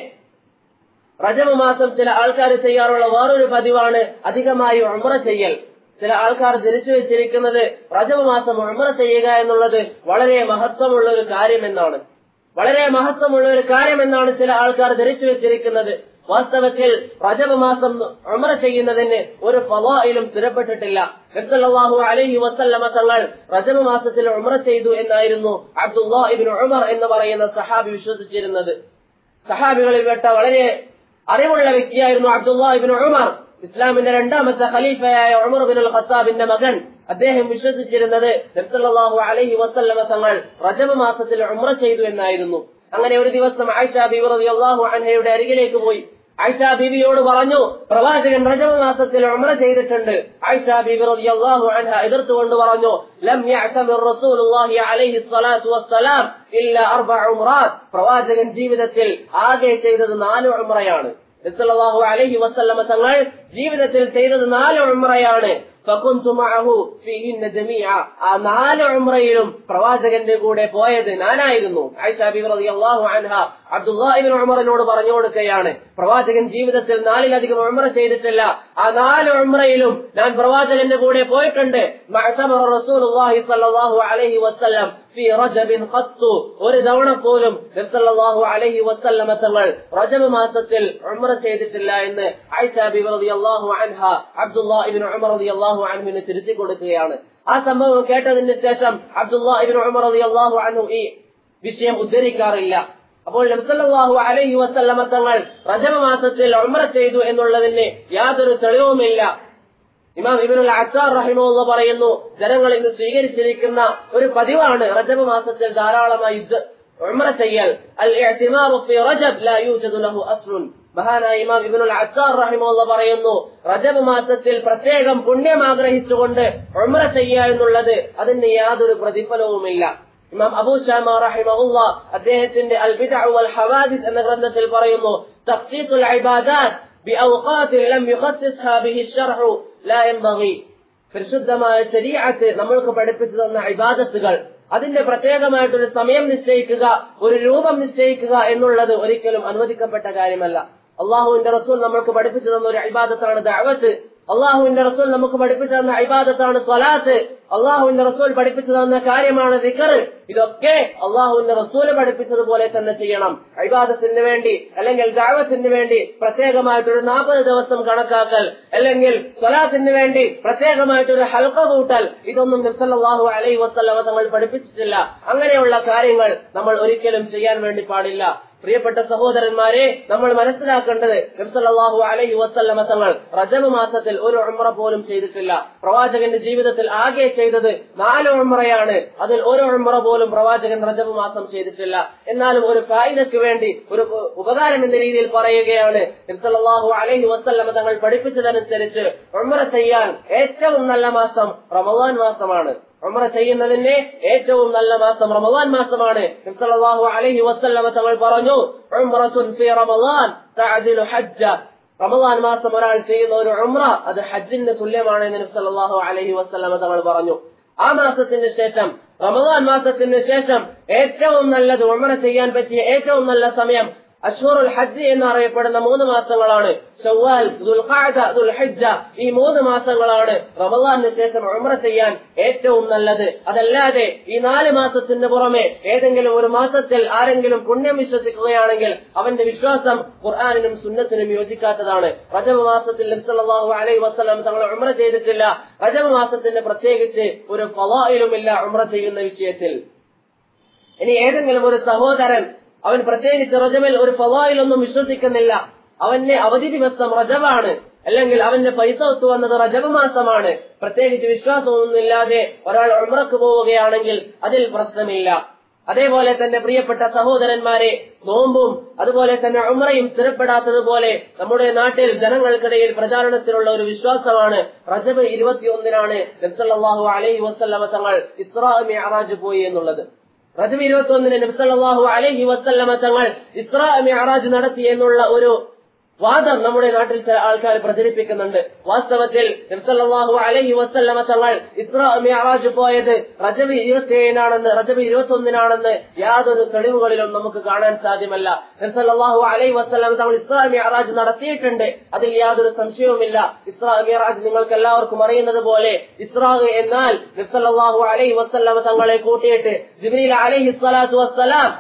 റജബ് മാസം ചില ആൾക്കാർ ചെയ്യാറുള്ള വേറൊരു പതിവാണ് അധികമായി ഉമ്ര ചെയ്യൽ ചില ആൾക്കാർ ധരിച്ചു വെച്ചിരിക്കുന്നത് റജബ് മാസം ഉമ്ര ചെയ്യുക എന്നുള്ളത് വളരെ മഹത്വമുള്ള ഒരു കാര്യമെന്നാണ് വളരെ മഹത്വമുള്ള ഒരു കാര്യമെന്നാണ് ചില ആൾക്കാർ ധരിച്ചു വെച്ചിരിക്കുന്നത് വാസ്തവത്തിൽ റജബ് മാസം ഉമറ ചെയ്യുന്നതിന് ഒരു ഫലായിലും സ്ഥിരപ്പെട്ടിട്ടില്ല നബ്സല്ലാഹു അലൈഹി വസല്ലമ തങ്ങൾ റജബ് മാസത്തിൽ ഉമറ ചെയ്തു എന്നായിരുന്നു അബ്ദുല്ലാ ഇബിൻ ഉമർ എന്ന് പറയുന്ന സഹാബി വിശ്വസിച്ചിരുന്നത് സഹാബികളിൽ പെട്ട വളരെ അറിവുള്ള വ്യക്തിയായിരുന്നു അബ്ദുല്ലാ ഇബിൻ ഉമർ ഇസ്ലാമിന്റെ രണ്ടാമത്തെ ഖലീഫയായ ഉമർ ബിൻ ഖത്താബിന്റെ മകൻ അദ്ദേഹം വിശ്വസിച്ചിരുന്നത് നബ്സല്ലാഹു അലൈഹി വസല്ലമ തങ്ങൾ റജബ് മാസത്തിൽ ഉംറ ചെയ്തു എന്നായിരുന്നു അങ്ങനെ ഒരു ദിവസം ആയിഷ ബീബി റളിയല്ലാഹു അൻഹയുടെ അരികിലേക്ക് പോയി ആയിഷ ബീബിയോട് പറഞ്ഞു പ്രവാചകൻ റജബ് മാസത്തിൽ ഉംറ ചെയ്തിട്ടുണ്ട് ആയിഷ ബീബി റളിയല്ലാഹു അൻഹ എതിർത്തുകൊണ്ട് പറഞ്ഞു ലം യഅ്തമിർ റസൂലുള്ളാഹി അലൈഹി സ്വലാത്തു വസ്സലാം ഇല്ല അർബഅ ഉംറാത്ത് പ്രവാചകൻ ജീവിതത്തിൽ ആകെ ചെയ്തത് നാല് ഉംറയാണ് നബിസല്ലല്ലാഹു അലൈഹി വസല്ലമ തങ്ങൾ ജീവിതത്തിൽ ചെയ്തത് നാല് ഉംറയാണ് ഫകുന്തു മഅഹു ഫീഹിന്ന ജമീഅ ആ നാല് ഉംറയിലും പ്രവാചകന്റെ കൂടെ പോയത് ഞാനായിരുന്നു ആയിഷ ബിബി റളിയല്ലാഹു അൻഹ അബ്ദുല്ലാഹ് ഇബ്നു ഉമറിനോട് പറഞ്ഞു കൊടുക്കുകയാണ് പ്രവാചകൻ ജീവിതത്തിൽ നാലിലധികം ഉംറ ചെയ്തിട്ടില്ല ആ നാല് ഉംറയിലും ഞാൻ പ്രവാചകന്റെ കൂടെ പോയിട്ടുണ്ട് മഅ്തമറ റസൂലുള്ളാഹി സ്വല്ലല്ലാഹു അലൈഹി വസല്ലം ഫി റജബിൻ ഖത്തു ഒരു തവണ പോലും നബിസല്ലല്ലാഹു അലൈഹി വസല്ലമ തങ്ങൾ റജബ് മാസത്തിൽ ഉംറ ചെയ്തിട്ടില്ല എന്ന് ആയിഷ ബിബി റളിയല്ലാഹു അൻഹ അബ്ദുല്ലാഹ് ഇബ്നു ഉമർ റളിയല്ലാഹു അൻഹുവിന് തിരുത്തി കൊടുക്കുകയാണ് ആ സംഭവം കേട്ടതിന് ശേഷം അബ്ദുല്ലാഹ് ഇബ്നു ഉമർ റളിയല്ലാഹു അൻഹു ഈ വിഷയം ഉദ്ധരിക്കാറില്ല അപ്പോൾ നബ്സല്ലാഹു അലൈഹി വസല്ലമ തങ്ങൾ റജബ മാസത്തിൽ ഉംറ ചെയ്തു എന്നുള്ളതിന് യാതൊരു തെളിവുമില്ല ഇമാം ഇബിനുൽ അച്ചാർ റഹിമുള്ള പറയുന്നു ജനങ്ങൾ ഇന്ന് സ്വീകരിച്ചിരിക്കുന്ന ഒരു പതിവാണ് റജബ് മാസത്തിൽ ധാരാളമായി യുദ്ധ ഉംറ ചെയ്യൽ അൽ ഇഅ്തിമാറു ഫി റജബ് ലാ യൂജദു ലഹു അസ്ലുൻ മഹാനായ ഇമാം ഇബ്നുൽ അച്ചാർ റഹിമുള്ള പറയുന്നു റജബ് മാസത്തിൽ പ്രത്യേകം പുണ്യം ആഗ്രഹിച്ചുകൊണ്ട് ഉംറ ചെയ്യുക എന്നുള്ളത് അതിന് യാതൊരു പ്രതിഫലവുമില്ല ഇമാം അബൂ ഷാമ റഹിമഹുല്ല അദ്ദേഹത്തിന്റെ അൽ ബിദ്അ വൽ ഹവാദിസ് എന്ന ഗ്രന്ഥത്തിൽ പറയുന്നു തഖ്സീസുൽ ഇബാദാത്ത് بأوقات لم يخصصها به الشرع لا ينبغي പരിശുദ്ധമായ ശരീഅത്ത് നമ്മൾക്ക് പഠിപ്പിച്ചു തന്ന ഇബാദത്തുകൾ അതിന്റെ പ്രത്യേകമായിട്ടൊരു സമയം നിശ്ചയിക്കുക ഒരു രൂപം നിശ്ചയിക്കുക എന്നുള്ളത് ഒരിക്കലും അനുവദിക്കപ്പെട്ട കാര്യമല്ല അള്ളാഹുവിന്റെ റസൂൽ നമ്മൾക്ക് പഠിപ്പിച്ചു തന്ന ഒരു ഇബാദത്താണ് ദഅവത്ത് അള്ളാഹുവിന്റെ റസൂൽ നമുക്ക് പഠിപ്പിച്ചു തന്ന ഇബാദത്താണ് സ്വലാത്ത് അള്ളാഹുവിന്റെ റസൂൽ പഠിപ്പിച്ചു തന്ന കാര്യമാണ് ദിക്കർ ഇതൊക്കെ അള്ളാഹുവിന്റെ റസൂല് പഠിപ്പിച്ചതുപോലെ തന്നെ ചെയ്യണം ഇബാദത്തിന് വേണ്ടി അല്ലെങ്കിൽ ദാവത്തിന് വേണ്ടി പ്രത്യേകമായിട്ടൊരു നാൽപ്പത് ദിവസം കണക്കാക്കൽ അല്ലെങ്കിൽ സ്വലാത്തിന് വേണ്ടി പ്രത്യേകമായിട്ടൊരു ഹൽക്ക കൂട്ടൽ ഇതൊന്നും നിർസല്ലാഹു അലൈ വസ്ലമ തങ്ങൾ പഠിപ്പിച്ചിട്ടില്ല അങ്ങനെയുള്ള കാര്യങ്ങൾ നമ്മൾ ഒരിക്കലും ചെയ്യാൻ വേണ്ടി പാടില്ല പ്രിയപ്പെട്ട സഹോദരന്മാരെ നമ്മൾ മനസ്സിലാക്കേണ്ടത് നബ്സല്ലാഹു അലൈഹി വസല്ലമ തങ്ങൾ റജബ് മാസത്തിൽ ഒരു ഉംറ പോലും ചെയ്തിട്ടില്ല പ്രവാചകന്റെ ജീവിതത്തിൽ ആകെ ചെയ്തത് നാല് ഉംറയാണ് അതിൽ ഒരു ഉംറ പോലും പ്രവാചകൻ റജബ് മാസം ചെയ്തിട്ടില്ല എന്നാലും ഒരു ഫായിദക്ക് വേണ്ടി ഒരു ഉപകാരം എന്ന രീതിയിൽ പറയുകയാണ് നബ്സല്ലാഹു അലൈഹി വസല്ലമ തങ്ങൾ പഠിപ്പിച്ചതനുസരിച്ച് ഉംറ ചെയ്യാൻ ഏറ്റവും നല്ല മാസം റമദാൻ മാസമാണ് ഉംറ ചെയ്യുന്നതിന്റെ ഏറ്റവും നല്ല മാസം റമദാൻ മാസമാണ് നബ്സല്ലാഹു അലൈഹി വസല്ലമ തങ്ങൾ പറഞ്ഞു ഉംറത്തുൻ ഫി റമദാൻ തഅദിലു ഹജ്ജ റമദാൻ മാസം ഒരാൾ ചെയ്യുന്ന ഒരു ഉംറ അത് ഹജ്ജിന് തുല്യമാണ് എന്ന് നബ്സല്ലാഹു അലൈഹി വസല്ലമ തങ്ങൾ പറഞ്ഞു ആ മാസത്തിന് ശേഷം റമദാൻ മാസത്തിന് ശേഷം ഏറ്റവും നല്ലത് ഉംറ ചെയ്യാൻ പറ്റിയ ഏറ്റവും നല്ല സമയം അഷ്ഹറുൽ ഹജ്ജ് എന്നറിയപ്പെടുന്ന മൂന്ന് മാസങ്ങളാണ് ഷവ്വാൽ ദുൽഖഅദ ദുൽഹിജ്ജ ഈ മൂന്ന് മാസങ്ങളാണ് റമദാനിന് ശേഷം ഉംറ ചെയ്യാൻ ഏറ്റവും നല്ലത് അതല്ലാതെ ഈ നാല് മാസത്തിന് പുറമെ ഏതെങ്കിലും ഒരു മാസത്തിൽ ആരെങ്കിലും പുണ്യം വിശ്വസിക്കുകയാണെങ്കിൽ അവന്റെ വിശ്വാസം ഖുർആാനിനും സുന്നത്തിനും യോജിക്കാത്തതാണ് റജബ് മാസത്തിൽ നബ്സല്ലാഹു അലൈ വസ്ലാം തങ്ങൾ ഉംറ ചെയ്തിട്ടില്ല റജബ് മാസത്തിന് പ്രത്യേകിച്ച് ഒരു ഫലായിലുമില്ല ഉംറ ചെയ്യുന്ന വിഷയത്തിൽ ഇനി ഏതെങ്കിലും ഒരു സഹോദരൻ അവൻ പ്രത്യേകിച്ച് റജബിൽ ഒരു ഫലായിലൊന്നും വിശ്വസിക്കുന്നില്ല അവന്റെ അവധി ദിവസം റജബാണ് അല്ലെങ്കിൽ അവന്റെ പൈസ ഒത്തു വന്നത് റജബ് മാസമാണ് പ്രത്യേകിച്ച് വിശ്വാസമൊന്നുമില്ലാതെ ഒരാൾ ഉമ്രക്ക് പോവുകയാണെങ്കിൽ അതിൽ പ്രശ്നമില്ല അതേപോലെ തന്നെ പ്രിയപ്പെട്ട സഹോദരന്മാരെ നോമ്പും അതുപോലെ തന്നെ ഉമ്രയും സ്ഥിരപ്പെടാത്തതുപോലെ നമ്മുടെ നാട്ടിൽ ജനങ്ങൾക്കിടയിൽ പ്രചാരണത്തിലുള്ള ഒരു വിശ്വാസമാണ് റജബ് ഇരുപത്തിയൊന്നിനാണ് നബ്സല്ലാഹു അലൈഹി വസ്ലമ തങ്ങൾ ഇസ്രാ മിഅറാജ് പോയി എന്നുള്ളത് റജബ് ഇരുപത്തി ഒന്നിന് നബ്സല്ലാഹു അലൈഹി വസ്ല്ലമ തങ്ങൾ ഇസ്രാ മിഅറാജ് നടത്തി എന്നുള്ള ഒരു വാദം നമ്മുടെ നാട്ടിൽ ചില ആൾക്കാർ പ്രചരിപ്പിക്കുന്നുണ്ട് വാസ്തവത്തിൽ നബ്സല്ലാഹു അലൈഹി വസ്ല്ലമ തങ്ങൾ ഇസ്രാ മിഅറാജ് പോയത് റജബ് ഇരുപത്തിയേഴിനാണെന്ന് റജബ് ഇരുപത്തി ഒന്നിനാണെന്ന് യാതൊരു തെളിവുകളിലും നമുക്ക് കാണാൻ സാധ്യമല്ല നബ്സല്ലാഹു അലൈഹി വസ്ലമ തങ്ങൾ ഇസ്രാ മിഅറാജ് നടത്തിയിട്ടുണ്ട് അതിൽ യാതൊരു സംശയവുമില്ല ഇസ്രാ മിഅറാജ് നിങ്ങൾക്ക് എല്ലാവർക്കും അറിയുന്നത് പോലെ ഇസ്രാ എന്നാൽ നബ്സല്ലാഹു അലൈഹി വസ്ല്ലമ തങ്ങളെ കൂട്ടിയിട്ട് ജിബ്രീൽ അലൈഹി സ്വലാത്തു വസ്സലാം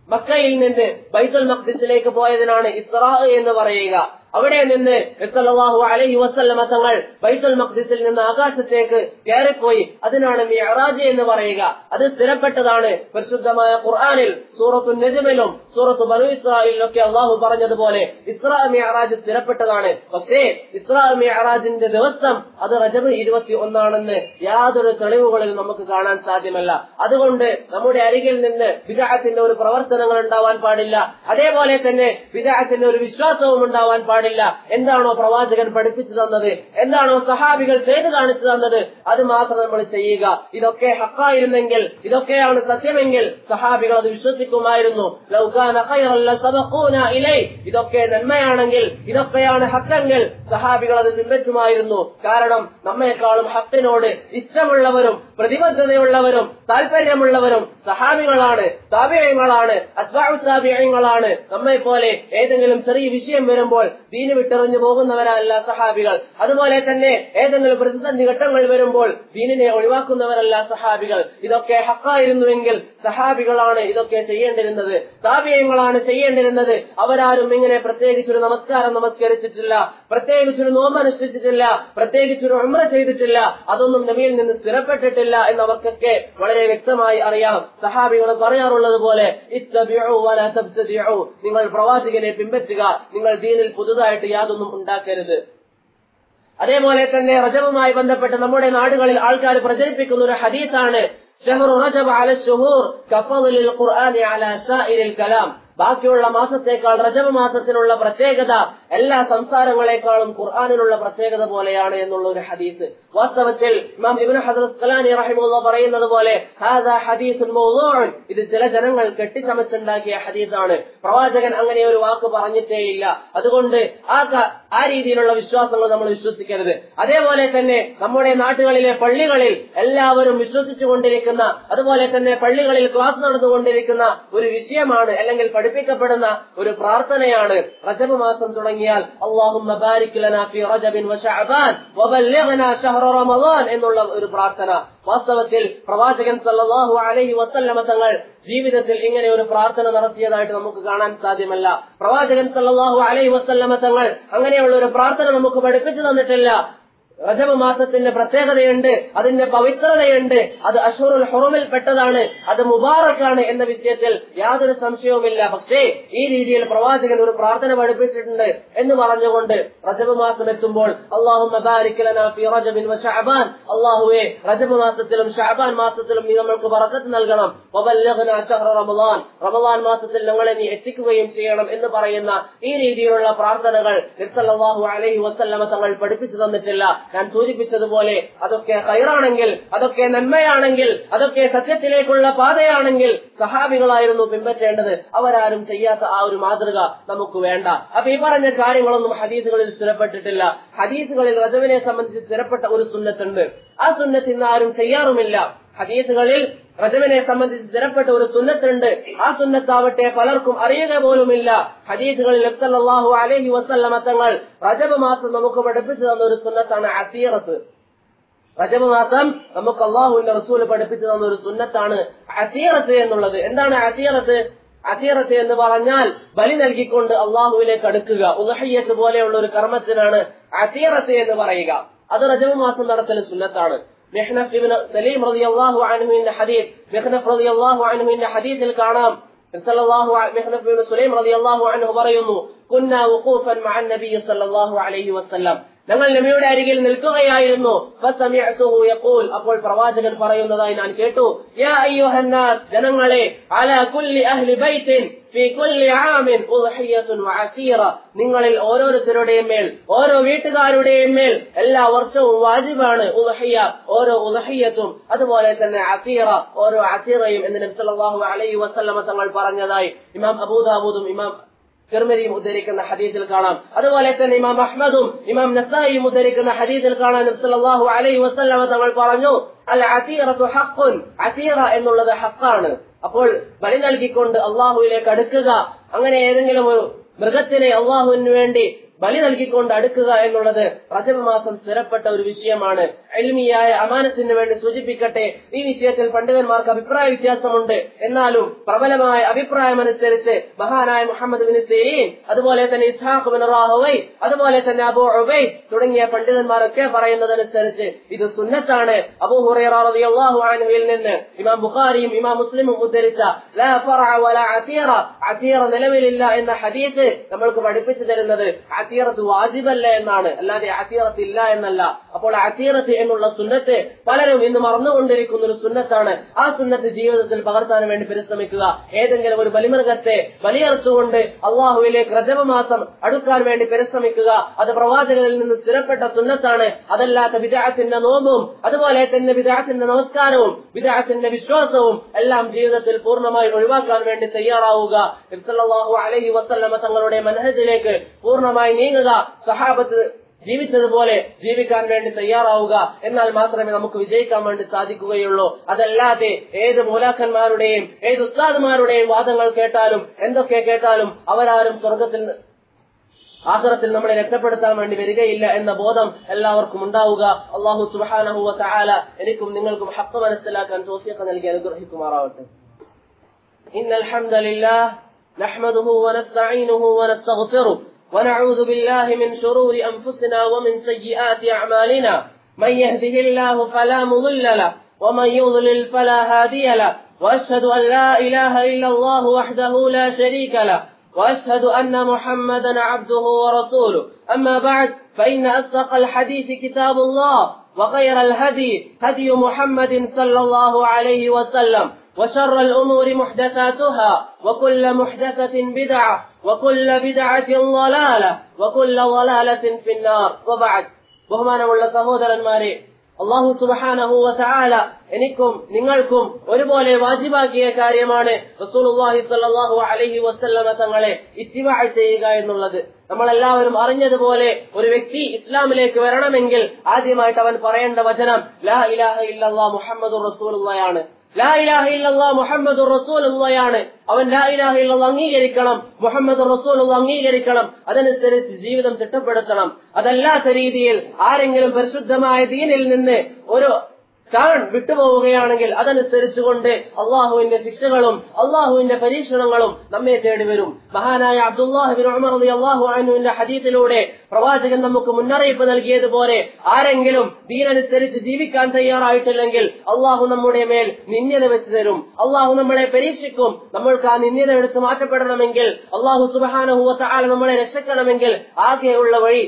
മക്കയിൽ നിന്ന് ബൈത്തുൽ മഖ്ദിസിലേക്ക് പോയതിനാണ് ഇസ്രാ എന്ന് പറയുക അവിടെ നിന്ന് സല്ലല്ലാഹു അലൈഹി വസല്ലമ തങ്ങൾ ബൈത്തുൽ മഖ്ദിസിൽ നിന്ന് ആകാശത്തേക്ക് കയറിപ്പോയി അതിനാണ് മിഅറാജ് എന്ന് പറയുക അത് സ്ഥിരപ്പെട്ടതാണ് പരിശുദ്ധമായ ഖുർആനിൽ സൂറത്തു നജ്മിലും സൂറത്തു ബനു ഇസ്രായേലിലും ഒക്കെ അള്ളാഹു പറഞ്ഞതുപോലെ ഇസ്രാ മിഅറാജ് സ്ഥിരപ്പെട്ടതാണ് പക്ഷേ ഇസ്രാ മിഅറാജിന്റെ ദിവസം അത് റജബ് ഇരുപത്തി ഒന്നാണെന്ന് യാതൊരു തെളിവുകളിലും നമുക്ക് കാണാൻ സാധ്യമല്ല അതുകൊണ്ട് നമ്മുടെ അരികിൽ നിന്ന് വിദാഹത്തിന്റെ ഒരു പ്രവർത്തനങ്ങൾ ഉണ്ടാവാൻ പാടില്ല അതേപോലെ തന്നെ വിദാഹത്തിന്റെ ഒരു വിശ്വാസവും ഉണ്ടാവാൻ പാടില്ല എന്താണോ പ്രവാചകൻ പഠിപ്പിച്ചു തന്നത് എന്താണോ സഹാബികൾ ചെയ്തു കാണിച്ചു തന്നത് അത് മാത്രം നമ്മൾ ചെയ്യുക ഇതൊക്കെ ഹക്കായിരുന്നെങ്കിൽ ഇതൊക്കെയാണ് സത്യമെങ്കിൽ സഹാബികൾ അത് വിശ്വസിക്കുമായിരുന്നു ലൗകാന ഖൈറൻ ലസബഖൂന ഇലൈ ഇതൊക്കെ നന്മയാണെങ്കിൽ ഇതൊക്കെയാണ് ഹക്കെങ്കിൽ സഹാബികൾ അത് പിൻപറ്റുമായിരുന്നു കാരണം നമ്മെക്കാളും ഹക്കിനോട് ഇഷ്ടമുള്ളവരും പ്രതിബദ്ധതയുള്ളവരും താല്പര്യമുള്ളവരും സഹാബികളാണ് താപിയങ്ങളാണ് അദ്വാത്താപിയങ്ങളാണ് നമ്മെ പോലെ ഏതെങ്കിലും ചെറിയ വിഷയം വരുമ്പോൾ ദീന് വിട്ടെറിഞ്ഞു പോകുന്നവരല്ല സഹാബികൾ അതുപോലെ തന്നെ ഏതെങ്കിലും പ്രതിസന്ധി ഘട്ടങ്ങൾ വരുമ്പോൾ ദീനിനെ ഒഴിവാക്കുന്നവരല്ല സഹാബികൾ ഇതൊക്കെ ഹക്കായിരുന്നുവെങ്കിൽ സഹാബികളാണ് ഇതൊക്കെ ചെയ്യേണ്ടിരുന്നത് താപിയങ്ങളാണ് ചെയ്യേണ്ടിരുന്നത് അവരാരും ഇങ്ങനെ പ്രത്യേകിച്ചൊരു നമസ്കാരം നമസ്കരിച്ചിട്ടില്ല പ്രത്യേകിച്ചൊരു നോമ്പ് അനുഷ്ഠിച്ചിട്ടില്ല പ്രത്യേകിച്ചൊരു ഉമ്ര ചെയ്തിട്ടില്ല അതൊന്നും നബിയിൽ നിന്ന് സ്ഥിരപ്പെട്ടിട്ടില്ല എന്ന് അവർക്കൊക്കെ വളരെ വ്യക്തമായി അറിയാം സഹാബികൾ പറയാറുള്ളത് പോലെ ഇത്തബിഉ വലാ തബ്തദിഉ നിങ്ങൾ പ്രവാചകനെ പിൻപറ്റുക നിങ്ങൾ ദീനിൽ പുതുതായിട്ട് യാതൊന്നും ഉണ്ടാക്കരുത് അതേപോലെ തന്നെ റജബുമായി ബന്ധപ്പെട്ട് നമ്മുടെ നാടുകളിൽ ആൾക്കാർ പ്രചരിപ്പിക്കുന്ന ഒരു ഹദീസാണ് ഷഹ്റു റജബ് അല ഷുഹൂർ കഫദുലിൽ ഖുർആനി അല സാഇരിൽ കലാം ബാക്കിയുള്ള മാസത്തേക്കാൾ റജബ് മാസത്തിനുള്ള പ്രത്യേകത എല്ലാ സംസാരങ്ങളെക്കാളും ഖുർആാനിനുള്ള പ്രത്യേകത പോലെയാണ് എന്നുള്ള ഒരു ഹദീസ് വാസ്തവത്തിൽ ഇമാം ഇബ്നു ഹദർ സ്കലാനി റഹിമുള്ള പറയുന്നത് പോലെ ഹാദാ ഹദീസുൻ മൗദൂഉൻ ഇത് ചില ജനങ്ങൾ കെട്ടിച്ചമച്ചുണ്ടാക്കിയ ഹദീസാണ് പ്രവാചകൻ അങ്ങനെ ഒരു വാക്ക് പറഞ്ഞിട്ടേയില്ല അതുകൊണ്ട് ആ ക- ആ രീതിയിലുള്ള വിശ്വാസങ്ങൾ നമ്മൾ വിശ്വസിക്കരുത് അതേപോലെ തന്നെ നമ്മുടെ നാട്ടുകളിലെ പള്ളികളിൽ എല്ലാവരും വിശ്വസിച്ചുകൊണ്ടിരിക്കുന്ന അതുപോലെ തന്നെ പള്ളികളിൽ ക്ലാസ് നടന്നുകൊണ്ടിരിക്കുന്ന ഒരു വിഷയമാണ് അല്ലെങ്കിൽ പഠിപ്പിക്കപ്പെടുന്ന ഒരു പ്രാർത്ഥനയാണ് റജബ് മാസം തുടങ്ങിയാൽ അള്ളാഹുമ്മ ബാരിക് ലനാ ഫീ റജബിൻ വശഅബാൻ വബല്ലിഗ്നാ ശഹ്റ റമളാൻ എന്നുള്ള ഒരു പ്രാർത്ഥന വാസ്തവത്തിൽ പ്രവാചകൻ സല്ലല്ലാഹു അലൈഹി വസല്ലമ തങ്ങൾ ജീവിതത്തിൽ ഇങ്ങനെ ഒരു പ്രാർത്ഥന നടത്തിയതായിട്ട് നമുക്ക് കാണാൻ സാധ്യമല്ല പ്രവാചകൻ സല്ലല്ലാഹു അലൈഹി വസല്ലമ തങ്ങൾ അങ്ങനെയുള്ള ഒരു പ്രാർത്ഥന നമുക്ക് പഠിപ്പിച്ചു തന്നിട്ടില്ല റജബ് മാസത്തിന്റെ പ്രത്യേകതയുണ്ട് അതിന്റെ പവിത്രതയുണ്ട് അത് അഷൂറുൽ ഹുറുമിൽ പെട്ടതാണ് അത് മുബാറക്കാണ് എന്ന വിഷയത്തിൽ യാതൊരു സംശയവുമില്ല പക്ഷേ ഈ രീതിയിൽ പ്രവാചകൻ ഒരു പ്രാർത്ഥന പഠിപ്പിച്ചിട്ടുണ്ട് എന്ന് പറഞ്ഞുകൊണ്ട് റജബ് മാസം എത്തുമ്പോൾ അള്ളാഹു അള്ളാഹുവെ റജബ് മാസത്തിലും ഷാബാൻ മാസത്തിലും നീ നമ്മൾക്ക് പറക്കത്ത് നൽകണം വബല്ലിഗ്നാ ശഹ്റ റമളാൻ റമളാൻ മാസത്തിൽ ഞങ്ങളെ നീ എത്തിക്കുകയും ചെയ്യണം എന്ന് പറയുന്ന ഈ രീതിയിലുള്ള പ്രാർത്ഥനകൾ നബിസല്ലല്ലാഹു അലൈഹി വസല്ലമ തങ്ങൾ പഠിപ്പിച്ചു തന്നിട്ടില്ല ഞാൻ സൂചിപ്പിച്ചതുപോലെ അതൊക്കെ ഹൈറാണെങ്കിൽ അതൊക്കെ നന്മയാണെങ്കിൽ അതൊക്കെ സത്യത്തിലേക്കുള്ള പാതയാണെങ്കിൽ സഹാബികളായിരുന്നു പിൻപറ്റേണ്ടത് അവരാരും ചെയ്യാത്ത ആ ഒരു മാതൃക നമുക്ക് വേണ്ട അപ്പൊ ഈ പറഞ്ഞ കാര്യങ്ങളൊന്നും ഹദീസുകളിൽ സ്ഥിരപ്പെട്ടിട്ടില്ല ഹദീസുകളിൽ റജവിനെ സംബന്ധിച്ച് സ്ഥിരപ്പെട്ട ഒരു സുന്നത്തുണ്ട് ആ സുന്നത്ത് ഇന്ന് ആരും ചെയ്യാറുമില്ല ഹദീസുകളിൽ റജവിനെ സംബന്ധിച്ച് സ്ഥിരപ്പെട്ട ഒരു സുന്നത്തുണ്ട് ആ സുന്നത്താവട്ടെ പലർക്കും അറിയുക പോലുമില്ല ഹദീസുകളിൽ നബ്സല്ലാഹു അലൈഹി വസല്ലമ തങ്ങൾ റജബ് മാസം നമുക്ക് പഠിപ്പിച്ചു തന്ന ഒരു സുന്നത്താണ് അസീറത്ത് റജബ് മാസം നമുക്ക് അള്ളാഹുവിന്റെ റസൂല് പഠിപ്പിച്ചു തന്ന ഒരു സുന്നത്താണ് അസീറത്ത് എന്നുള്ളത് എന്താണ് അസീറത്ത് അസീറത്ത് എന്ന് പറഞ്ഞാൽ ബലി നൽകിക്കൊണ്ട് അള്ളാഹുവിലേക്ക് അടുക്കുക ഉദഹയ്യത്ത് പോലെയുള്ള ഒരു കർമ്മത്തിനാണ് അസീറത്ത് എന്ന് പറയുക അത് റജബ് മാസം നടത്തൽ സുന്നത്താണ് മെഹ്നഫ് ഇബ്നു സലീം റളിയല്ലാഹു അൻഹുവിന്റെ ഹദീസ് മെഹ്നഫ് റളിയല്ലാഹു അൻഹുവിന്റെ ഹദീസിൽ കാണാം സല്ലല്ലാഹു അ- മെഹ്നഫ് ഇബ്നു സുലൈം റളിയല്ലാഹു അൻഹു പറയുന്നു കുന്നാ വഖൂഫൻ മഅൻ നബി സല്ലല്ലാഹു അലൈഹി വസല്ലം ഞങ്ങൾ നബിയുടെ അരികിൽ നിൽക്കുകയായിരുന്നു ഫസമിഅ്തുഹു യഖൂൽ അപ്പോൾ പ്രവാചകൻ പറയുന്നതായി ഞാൻ കേട്ടു യാ അയ്യുഹന്നാസ് ജനങ്ങളെ അലാ കുല്ലി അഹ്ലി ബൈത്തിൻ ഫീ കുല്ലി ആമിൻ ഉദ്ഹിയത്തുൻ വഅസീറ നിങ്ങളിൽ ഓരോരുത്തരുടെയും മേൽ ഓരോ വീട്ടുകാരുടെയും മേൽ എല്ലാ വർഷവും വാജിബാണ് ഉദ്ഹിയ ഓരോ ഉദ്ഹിയത്തും അതുപോലെ തന്നെ അസീറ ഓരോ അസീറയും എന്ന് നബി സല്ലല്ലാഹു അലൈഹി വസല്ലമ തങ്ങൾ പറഞ്ഞതായി ഇമാം അബൂദാവൂദും ഇമാം തിർമരിയും ഉദ്ധരിക്കുന്ന ഹദീസിൽ കാണാം അതുപോലെ തന്നെ ഇമാം അഹ്മദും ഇമാം നസായിയും ഉദ്ധരിക്കുന്ന ഹദീസിൽ കാണാൻ നബി സല്ലല്ലാഹു അലൈഹി വസല്ലമ തങ്ങൾ പറഞ്ഞു അൽ അസീറത്തു ഹഖ്ഖുൻ അസീറ എന്നുള്ളത് ഹക്കാണ് അപ്പോൾ ബലി നൽകിക്കൊണ്ട് അള്ളാഹുവിലേക്ക് അടുക്കുക അങ്ങനെ ഏതെങ്കിലും ഒരു മൃഗത്തിനെ അള്ളാഹുവിന് വേണ്ടി ബലി നൽകിക്കൊണ്ട് അടുക്കുക എന്നുള്ളത് റജബ് മാസം സ്ഥിരപ്പെട്ട ഒരു വിഷയമാണ് എൽമിയായ അമാനത്തിന് വേണ്ടി സൂചിപ്പിക്കട്ടെ ഈ വിഷയത്തിൽ പണ്ഡിതന്മാർക്ക് അഭിപ്രായ വ്യത്യാസമുണ്ട് എന്നാലും പ്രബലമായ അഭിപ്രായമനുസരിച്ച് മഹാനായ മുഹമ്മദ് ബിൻ സീരീൻ അതുപോലെ തന്നെ ഇസ്ഹാഖ് ബിൻ റാഹുവൈ അതുപോലെ തന്നെ അബു ഉബൈ തുടങ്ങിയ പണ്ഡിതന്മാരൊക്കെ പറയുന്നതനുസരിച്ച് ഇത് സുന്നത്താണ് അബൂ ഹുറൈറ റളിയല്ലാഹു അൻഹുവിൽ നിന്ന് ഇമാം ബുഖാരിയും ഇമാം മുസ്ലിമും ഉദ്ധരിച്ച ലാ ഫറഅ വലാ അതീറ അതീറ നിലവിലില്ല എന്ന ഹദീസ് നമ്മൾക്ക് പഠിപ്പിച്ചു തരുന്നത് അതീറത്ത് വാജിബല്ല എന്നാണ് അല്ലാതെ അതീറത്ത് ഇല്ല എന്നല്ല അപ്പോൾ അതീറത്ത് എന്നുള്ള സുന്നത്ത് പലരും ഇന്ന് മറന്നുകൊണ്ടിരിക്കുന്ന ഒരു സുന്നത്താണ് ആ സുന്നത്ത് ജീവിതത്തിൽ പകർത്താൻ വേണ്ടി പരിശ്രമിക്കുക ഏതെങ്കിലും ഒരു ബലിമൃഗത്തെ ബലിയർത്തുകൊണ്ട് അള്ളാഹുവിലേക്ക് രജവ മാസം അടുക്കാൻ വേണ്ടി പരിശ്രമിക്കുക അത് പ്രവാചകരിൽ നിന്ന് സ്ഥിരപ്പെട്ട സുന്നത്താണ് അതല്ലാത്ത വിദാത്തിന്റെ നോമ്പും അതുപോലെ തന്നെ വിദാത്തിന്റെ നമസ്കാരവും വിദാത്തിന്റെ വിശ്വാസവും എല്ലാം ജീവിതത്തിൽ പൂർണ്ണമായി ഒഴിവാക്കാൻ വേണ്ടി തയ്യാറാവുക നബിസല്ലല്ലാഹു അലൈഹി വസല്ലമ തങ്ങളുടെ മനഹജിലേക്ക് പൂർണ്ണമായി നീങ്ങുക സഹാബത്ത് ജീവിച്ചതുപോലെ ജീവിക്കാൻ വേണ്ടി തയ്യാറാവുക എന്നാൽ മാത്രമേ നമുക്ക് വിജയിക്കാൻ വേണ്ടി സാധിക്കുകയുള്ളൂ അതല്ലാതെ ഏത് മൂലാക്കന്മാരുടെയും ഏത് ഉസ്താദുമാരുടെയും വാദങ്ങൾ കേട്ടാലും എന്തൊക്കെ കേട്ടാലും അവരാരും സ്വർഗത്തിൽ ആഹ്റത്തിൽ നമ്മളെ രക്ഷപ്പെടുത്താൻ വേണ്ടി വരികയില്ല എന്ന ബോധം എല്ലാവർക്കും ഉണ്ടാവുക അള്ളാഹു സുബാനഹു വല എനിക്കും നിങ്ങൾക്കും ഹക്ക് മനസ്സിലാക്കാൻ തോഫിയൊക്കെ നൽകി അനുഗ്രഹിക്കുമാറാവട്ടെ إن الحمد لله نحمده ونستعينه ونستغفره ونعوذ بالله من شرور أنفسنا ومن سيئات أعمالنا من يهده الله فلا مضل له ومن يضلل فلا هادي له وأشهد أن لا إله إلا الله وحده لا شريك له وأشهد أن محمدا عبده ورسوله أما بعد فإن أصدق الحديث كتاب الله وخير الهدي هدي محمد صلى الله عليه وسلم وشر الأمور محدثاتها وكل محدثة بدعة وكل بدعة ضلالة وكل ضلالة في النار وبعد ബഹുമാനമുള്ള സഹോദരന്മാരെ അള്ളാഹു സുബാനഹുവ ചാല എനിക്കും നിങ്ങൾക്കും ഒരുപോലെ വാജിബാക്കിയ കാര്യമാണ് റസൂലുള്ളാഹി സ്വല്ലല്ലാഹു അലൈഹി വസല്ലമ തങ്ങളെ ഇത്തിബാ ചെയ്യുക എന്നുള്ളത് നമ്മളെല്ലാവരും അറിഞ്ഞതുപോലെ ഒരു വ്യക്തി ഇസ്ലാമിലേക്ക് വരണമെങ്കിൽ ആദ്യമായിട്ട് അവൻ പറയേണ്ട വചനം ലാ ഇലാഹ ഇല്ലല്ലാ മുഹമ്മദുർ റസൂലുള്ളയാണ് ലാ ഇലാഹ ഇല്ലല്ലാ മുഹമ്മദുർ റസൂലുള്ളയാണ് അവൻ ലാ ഇലാഹ ഇല്ലല്ലാ അംഗീകരിക്കണം മുഹമ്മദ് റസൂലുള്ള അംഗീകരിക്കണം അതനുസരിച്ച് ജീവിതം ചിട്ടപ്പെടുത്തണം അതല്ലാത്ത രീതിയിൽ ആരെങ്കിലും പരിശുദ്ധമായ ദീനിൽ നിന്ന് ഒരു ചാൺ വിട്ടുപോവുകയാണെങ്കിൽ അതനുസരിച്ചുകൊണ്ട് അള്ളാഹുവിന്റെ ശിക്ഷകളും അള്ളാഹുവിന്റെ പരീക്ഷണങ്ങളും നമ്മെ തേടി വരും മഹാനായ അബ്ദുല്ലാഹിബിൻ ഉമർ അലി അള്ളാഹു അനുവിന്റെ ഹദീത്തിലൂടെ പ്രവാചകൻ നമുക്ക് മുന്നറിയിപ്പ് നൽകിയതുപോലെ ആരെങ്കിലും ദീനനുസരിച്ച് ജീവിക്കാൻ തയ്യാറായിട്ടില്ലെങ്കിൽ അള്ളാഹു നമ്മുടെ മേൽ നിന്യത വെച്ച് തരും അള്ളാഹു നമ്മളെ പരീക്ഷിക്കും നമ്മൾക്ക് ആ നിന്യത എടുത്ത് മാറ്റപ്പെടണമെങ്കിൽ അള്ളാഹു സുബാനഹുവ താല നമ്മളെ രക്ഷിക്കണമെങ്കിൽ ആകെയുള്ള വഴി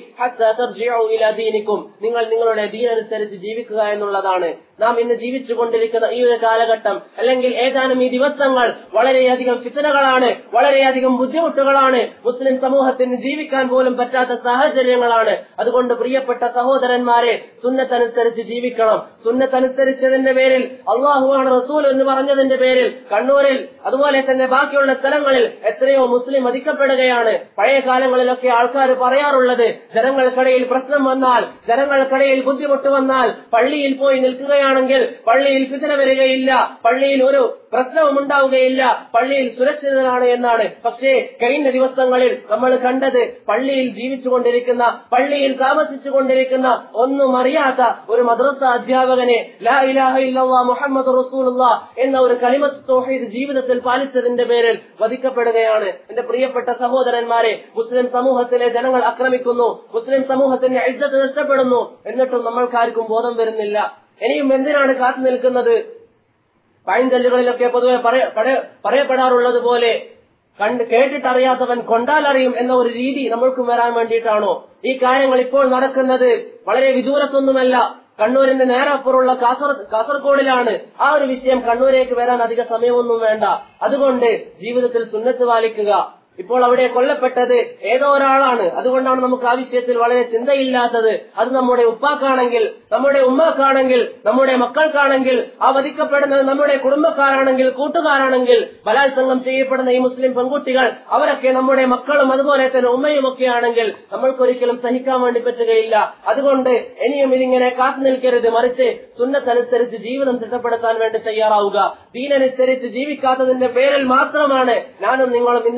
ദീനിക്കും നിങ്ങൾ നിങ്ങളുടെ ദീനനുസരിച്ച് ജീവിക്കുക എന്നുള്ളതാണ് നാം ഇന്ന് ജീവിച്ചു കൊണ്ടിരിക്കുന്ന ഈ ഒരു കാലഘട്ടം അല്ലെങ്കിൽ ഏതാനും ഈ ദിവസങ്ങൾ വളരെയധികം ഫിത്തനകളാണ് വളരെയധികം ബുദ്ധിമുട്ടുകളാണ് മുസ്ലിം സമൂഹത്തിന് ജീവിക്കാൻ പോലും പറ്റാത്ത സാഹചര്യങ്ങളാണ് അതുകൊണ്ട് പ്രിയപ്പെട്ട സഹോദരന്മാരെ സുന്നത്തനുസരിച്ച് ജീവിക്കണം സുന്നത്തനുസരിച്ചതിന്റെ പേരിൽ അള്ളാഹുവാണ് റസൂൽ എന്ന് പറഞ്ഞതിന്റെ പേരിൽ കണ്ണൂരിൽ അതുപോലെ തന്നെ ബാക്കിയുള്ള സ്ഥലങ്ങളിൽ എത്രയോ മുസ്ലിം വധിക്കപ്പെടുകയാണ് പഴയ കാലങ്ങളിലൊക്കെ ആൾക്കാർ പറയാറുള്ളത് ജനങ്ങൾക്കിടയിൽ പ്രശ്നം വന്നാൽ ജനങ്ങൾക്കിടയിൽ ബുദ്ധിമുട്ട് വന്നാൽ പള്ളിയിൽ പോയി നിൽക്കുകയാണെങ്കിൽ പള്ളിയിൽ ഫിതന വരികയില്ല പള്ളിയിൽ ഒരു പ്രശ്നവും ഉണ്ടാവുകയില്ല പള്ളിയിൽ സുരക്ഷിതനാണ് എന്നാണ് പക്ഷേ കഴിഞ്ഞ ദിവസങ്ങളിൽ നമ്മൾ കണ്ടത് പള്ളിയിൽ ജീവിച്ചുകൊണ്ടിരിക്കുന്ന പള്ളിയിൽ താമസിച്ചു കൊണ്ടിരിക്കുന്ന ഒന്നും അറിയാത്ത ഒരു മദ്രസ അധ്യാപകനെ ലാ ഇലാഹ ഇല്ലല്ലാ മുഹമ്മദ് റസൂലുള്ള എന്ന ഒരു കലിമത്ത് തോഹീദ് ജീവിതത്തിൽ പാലിച്ചതിന്റെ പേരിൽ വധിക്കപ്പെടുകയാണ് എന്റെ പ്രിയപ്പെട്ട സഹോദരന്മാരെ മുസ്ലിം സമൂഹത്തിലെ ജനങ്ങൾ ആക്രമിക്കുന്നു മുസ്ലിം സമൂഹത്തിന്റെ ഇജ്ജത്ത് നഷ്ടപ്പെടുന്നു എന്നിട്ടും നമ്മൾക്കാർക്കും ബോധം വരുന്നില്ല ഇനിയും എന്തിനാണ് കാത്തു നിൽക്കുന്നത് പഴഞ്ചൊല്ലുകളിലൊക്കെ പൊതുവെ പറയപ്പെടാറുള്ളത് പോലെ കണ്ട് കേട്ടിട്ടറിയാത്തവൻ കൊണ്ടാലറിയും എന്ന ഒരു രീതി നമ്മൾക്കും വരാൻ വേണ്ടിയിട്ടാണോ ഈ കാര്യങ്ങൾ ഇപ്പോൾ നടക്കുന്നത് വളരെ വിദൂരത്തൊന്നുമല്ല കണ്ണൂരിന്റെ നേരെ അപ്പുറമുള്ള കാസർ കാസർഗോഡിലാണ് ആ ഒരു വിഷയം കണ്ണൂരേക്ക് വരാൻ അധിക സമയമൊന്നും വേണ്ട അതുകൊണ്ട് ജീവിതത്തിൽ സുന്നത്ത് പാലിക്കുക ഇപ്പോൾ അവിടെ കൊല്ലപ്പെട്ടത് ഏതോ ഒരാളാണ് അതുകൊണ്ടാണ് നമുക്ക് ആ വിഷയത്തിൽ വളരെ ചിന്തയില്ലാത്തത് അത് നമ്മുടെ ഉപ്പാക്കാണെങ്കിൽ നമ്മുടെ ഉമ്മാക്കാണെങ്കിൽ നമ്മുടെ മക്കൾക്കാണെങ്കിൽ ആ വധിക്കപ്പെടുന്നത് നമ്മുടെ കുടുംബക്കാരാണെങ്കിൽ കൂട്ടുകാരാണെങ്കിൽ ബലാത്സംഗം ചെയ്യപ്പെടുന്ന ഈ മുസ്ലിം പെൺകുട്ടികൾ അവരൊക്കെ നമ്മുടെ മക്കളും അതുപോലെ തന്നെ ഉമ്മയും ഒക്കെ ആണെങ്കിൽ നമ്മൾക്കൊരിക്കലും സഹിക്കാൻ വേണ്ടി പറ്റുകയില്ല അതുകൊണ്ട് ഇനിയും ഇതിങ്ങനെ കാത്തു നിൽക്കരുത് മറിച്ച് സുന്നത്തനുസരിച്ച് ജീവിതം തിട്ടപ്പെടുത്താൻ വേണ്ടി തയ്യാറാവുക ദീനനുസരിച്ച് ജീവിക്കാത്തതിന്റെ പേരിൽ മാത്രമാണ് ഞാനും നിങ്ങളും ഇന്നിവിടെ ഇങ്ങനെ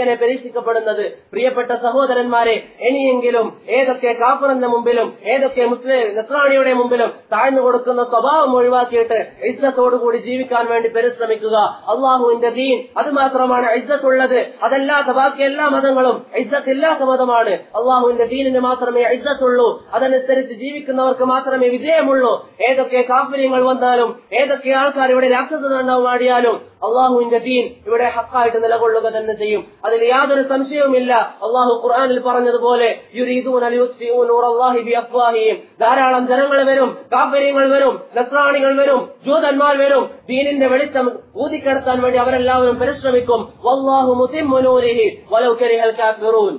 ഇങ്ങനെ പരീക്ഷിക്കപ്പെടുന്നത് പ്രിയപ്പെട്ട സഹോദരന്മാരെ ഇനിയെങ്കിലും ഏതൊക്കെ കാഫറിന്റെ മുമ്പിലും ഏതൊക്കെ മുസ്ലിം നസ്രാണിയുടെ മുമ്പിലും താഴ്ന്നു കൊടുക്കുന്ന സ്വഭാവം ഒഴിവാക്കിയിട്ട് ഇജ്ജത്തോടുകൂടി ജീവിക്കാൻ വേണ്ടി പരിശ്രമിക്കുക അള്ളാഹുവിന്റെ ദീൻ അത് മാത്രമാണ് ഇജ്ജത്തുള്ളത് അതല്ലാത്ത ബാക്കി എല്ലാ മതങ്ങളും ഇജ്ജത്തില്ലാത്ത മതമാണ് അള്ളാഹുവിന്റെ ദീനിന് മാത്രമേ ഇജ്ജത്തുള്ളൂ അതനുസരിച്ച് ജീവിക്കുന്നവർക്ക് മാത്രമേ വിജയമുള്ളൂ ഏതൊക്കെ കാഫര്യങ്ങൾ വന്നാലും ഏതൊക്കെ ആൾക്കാർ ഇവിടെ രാക്ഷസ ആടിയാലും അള്ളാഹുവിന്റെ ദീൻ ഇവിടെ ഹക്കായിട്ട് നിലകൊള്ളുക തന്നെ ചെയ്യും അതിൽ യാതൊരു സംശയവുമില്ല അള്ളാഹു ഖുർആനിൽ പറഞ്ഞതുപോലെ യുരീദൂന ലിയുത്ഫിഊ നൂറല്ലാഹി ബിഅഫ്വാഹിഹിം ധാരാളം ജനങ്ങൾ വരും കാഫര്യങ്ങൾ വരും നസ്രാണികൾ വരും ജൂതന്മാർ വരും ദീനിന്റെ വെളിച്ചം ഊതിക്കെടുത്താൻ വേണ്ടി അവരെല്ലാവരും പരിശ്രമിക്കും വല്ലാഹു മുതിമ്മു നൂരിഹി വലൗ കരിഹൽ കാഫിറൂൻ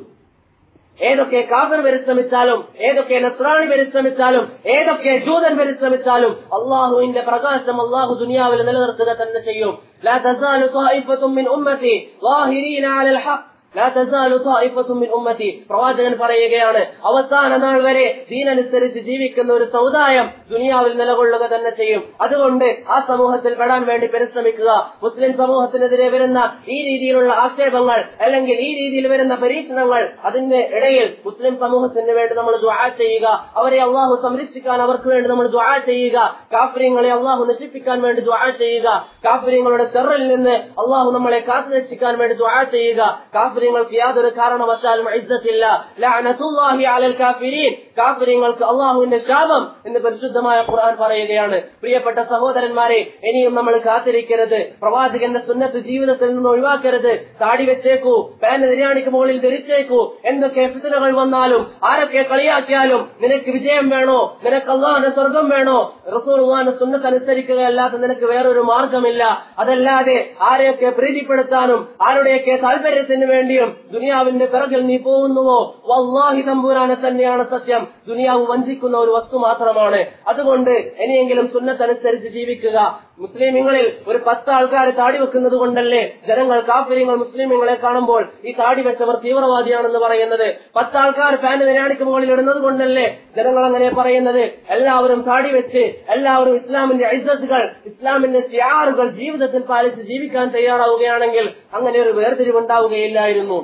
ഏതൊക്കെ കാഫർ പരിശ്രമിച്ചാലും ഏതൊക്കെ നസ്രാണി പരിശ്രമിച്ചാലും ഏതൊക്കെ ജൂതൻ പരിശ്രമിച്ചാലും അള്ളാഹുവിന്റെ പ്രകാശം അള്ളാഹു ദുനിയാവിൽ നിലനിർത്തുക തന്നെ ചെയ്യും لا تزال طائفة من أمتي ظاهرين على الحق لا تزال طائفة من أمتي പ്രവാചകൻ പറയുകയാണ് അവസാന നാൾ വരെ ദീനനുസരിച്ച് ജീവിക്കുന്ന ഒരു സമുദായം ദുനിയാവിൽ നിലകൊള്ളുക തന്നെ ചെയ്യും അതുകൊണ്ട് ആ സമൂഹത്തിൽ പെടാൻ വേണ്ടി പരിശ്രമിക്കുക മുസ്ലിം സമൂഹത്തിനെതിരെ വരുന്ന ഈ രീതിയിലുള്ള ആക്ഷേപങ്ങൾ അല്ലെങ്കിൽ ഈ രീതിയിൽ വരുന്ന പരീക്ഷണങ്ങൾ അതിന്റെ ഇടയിൽ മുസ്ലിം സമൂഹത്തിന് വേണ്ടി നമ്മൾ ദ്വാ ചെയ്യുക അവരെ അള്ളാഹു സംരക്ഷിക്കാൻ അവർക്ക് വേണ്ടി നമ്മൾ ദ്വാ ചെയ്യുക കാഫര്യങ്ങളെ അള്ളാഹു നശിപ്പിക്കാൻ വേണ്ടി ദ്വാ ചെയ്യുക കാഫര്യങ്ങളുടെ ഷെറിൽ നിന്ന് അള്ളാഹു നമ്മളെ കാത്തു രക്ഷിക്കാൻ വേണ്ടി ദ്വാ ചെയ്യുക കാഫര്യങ്ങൾക്ക് യാതൊരു കാരണവശാലും ഇജ്ജത്തില്ല ലഅനത്തുല്ലാഹി അലൽ കാഫിരീൻ കാഫര്യങ്ങൾക്ക് അള്ളാഹുവിന്റെ ശാപം എന്ന് പരിശുദ്ധമായ ഖുർആൻ പറയുകയാണ് പ്രിയപ്പെട്ട സഹോദരന്മാരെ ഇനിയും നമ്മൾ കാത്തിരിക്കരുത് പ്രവാചകന്റെ സുന്നത്ത് ജീവിതത്തിൽ നിന്ന് ഒഴിവാക്കരുത് താടി വെച്ചേക്കൂ പാന് നിര്യാണിക്ക് മുകളിൽ ധരിച്ചേക്കൂ എന്തൊക്കെ ഫിത്തനകൾ വന്നാലും ആരൊക്കെ കളിയാക്കിയാലും നിനക്ക് വിജയം വേണോ നിനക്ക് അള്ളാഹിന്റെ സ്വർഗം വേണോ റസൂൽ സുന്നത്ത് അനുസരിക്കുക അല്ലാതെ നിനക്ക് വേറൊരു മാർഗമില്ല അതല്ലാതെ ആരെയൊക്കെ പ്രീതിപ്പെടുത്താനും ആരുടെയൊക്കെ താല്പര്യത്തിന് വേണ്ടിയും ദുനിയാവിന്റെ പിറകിൽ നീ പോകുന്നുവോ വല്ലാഹി തമ്പുരാനെ തന്നെയാണ് സത്യം ദുനിയാവ് വഞ്ചിക്കുന്ന ഒരു വസ്തു മാത്രമാണ് അതുകൊണ്ട് ഇനിയെങ്കിലും സുന്നത്തനുസരിച്ച് ജീവിക്കുക മുസ്ലിമിങ്ങളിൽ ഒരു പത്ത് ആൾക്കാർ താടി വെക്കുന്നത് കൊണ്ടല്ലേ ജനങ്ങൾ കാഫര്യങ്ങൾ മുസ്ലിമിങ്ങളെ കാണുമ്പോൾ ഈ താടി വെച്ചവർ തീവ്രവാദിയാണെന്ന് പറയുന്നത് പത്ത് ആൾക്കാർ ഫാന് നിരാണിക്ക് മുകളിൽ ഇടുന്നത് കൊണ്ടല്ലേ ജനങ്ങൾ അങ്ങനെ പറയുന്നത് എല്ലാവരും താടി വെച്ച് എല്ലാവരും ഇസ്ലാമിന്റെ ഐസത്തുകൾ ഇസ്ലാമിന്റെ ഷിയാറുകൾ ജീവിതത്തിൽ പാലിച്ച് ജീവിക്കാൻ തയ്യാറാവുകയാണെങ്കിൽ അങ്ങനെ ഒരു വേർതിരിവുണ്ടാവുകയില്ലായിരുന്നു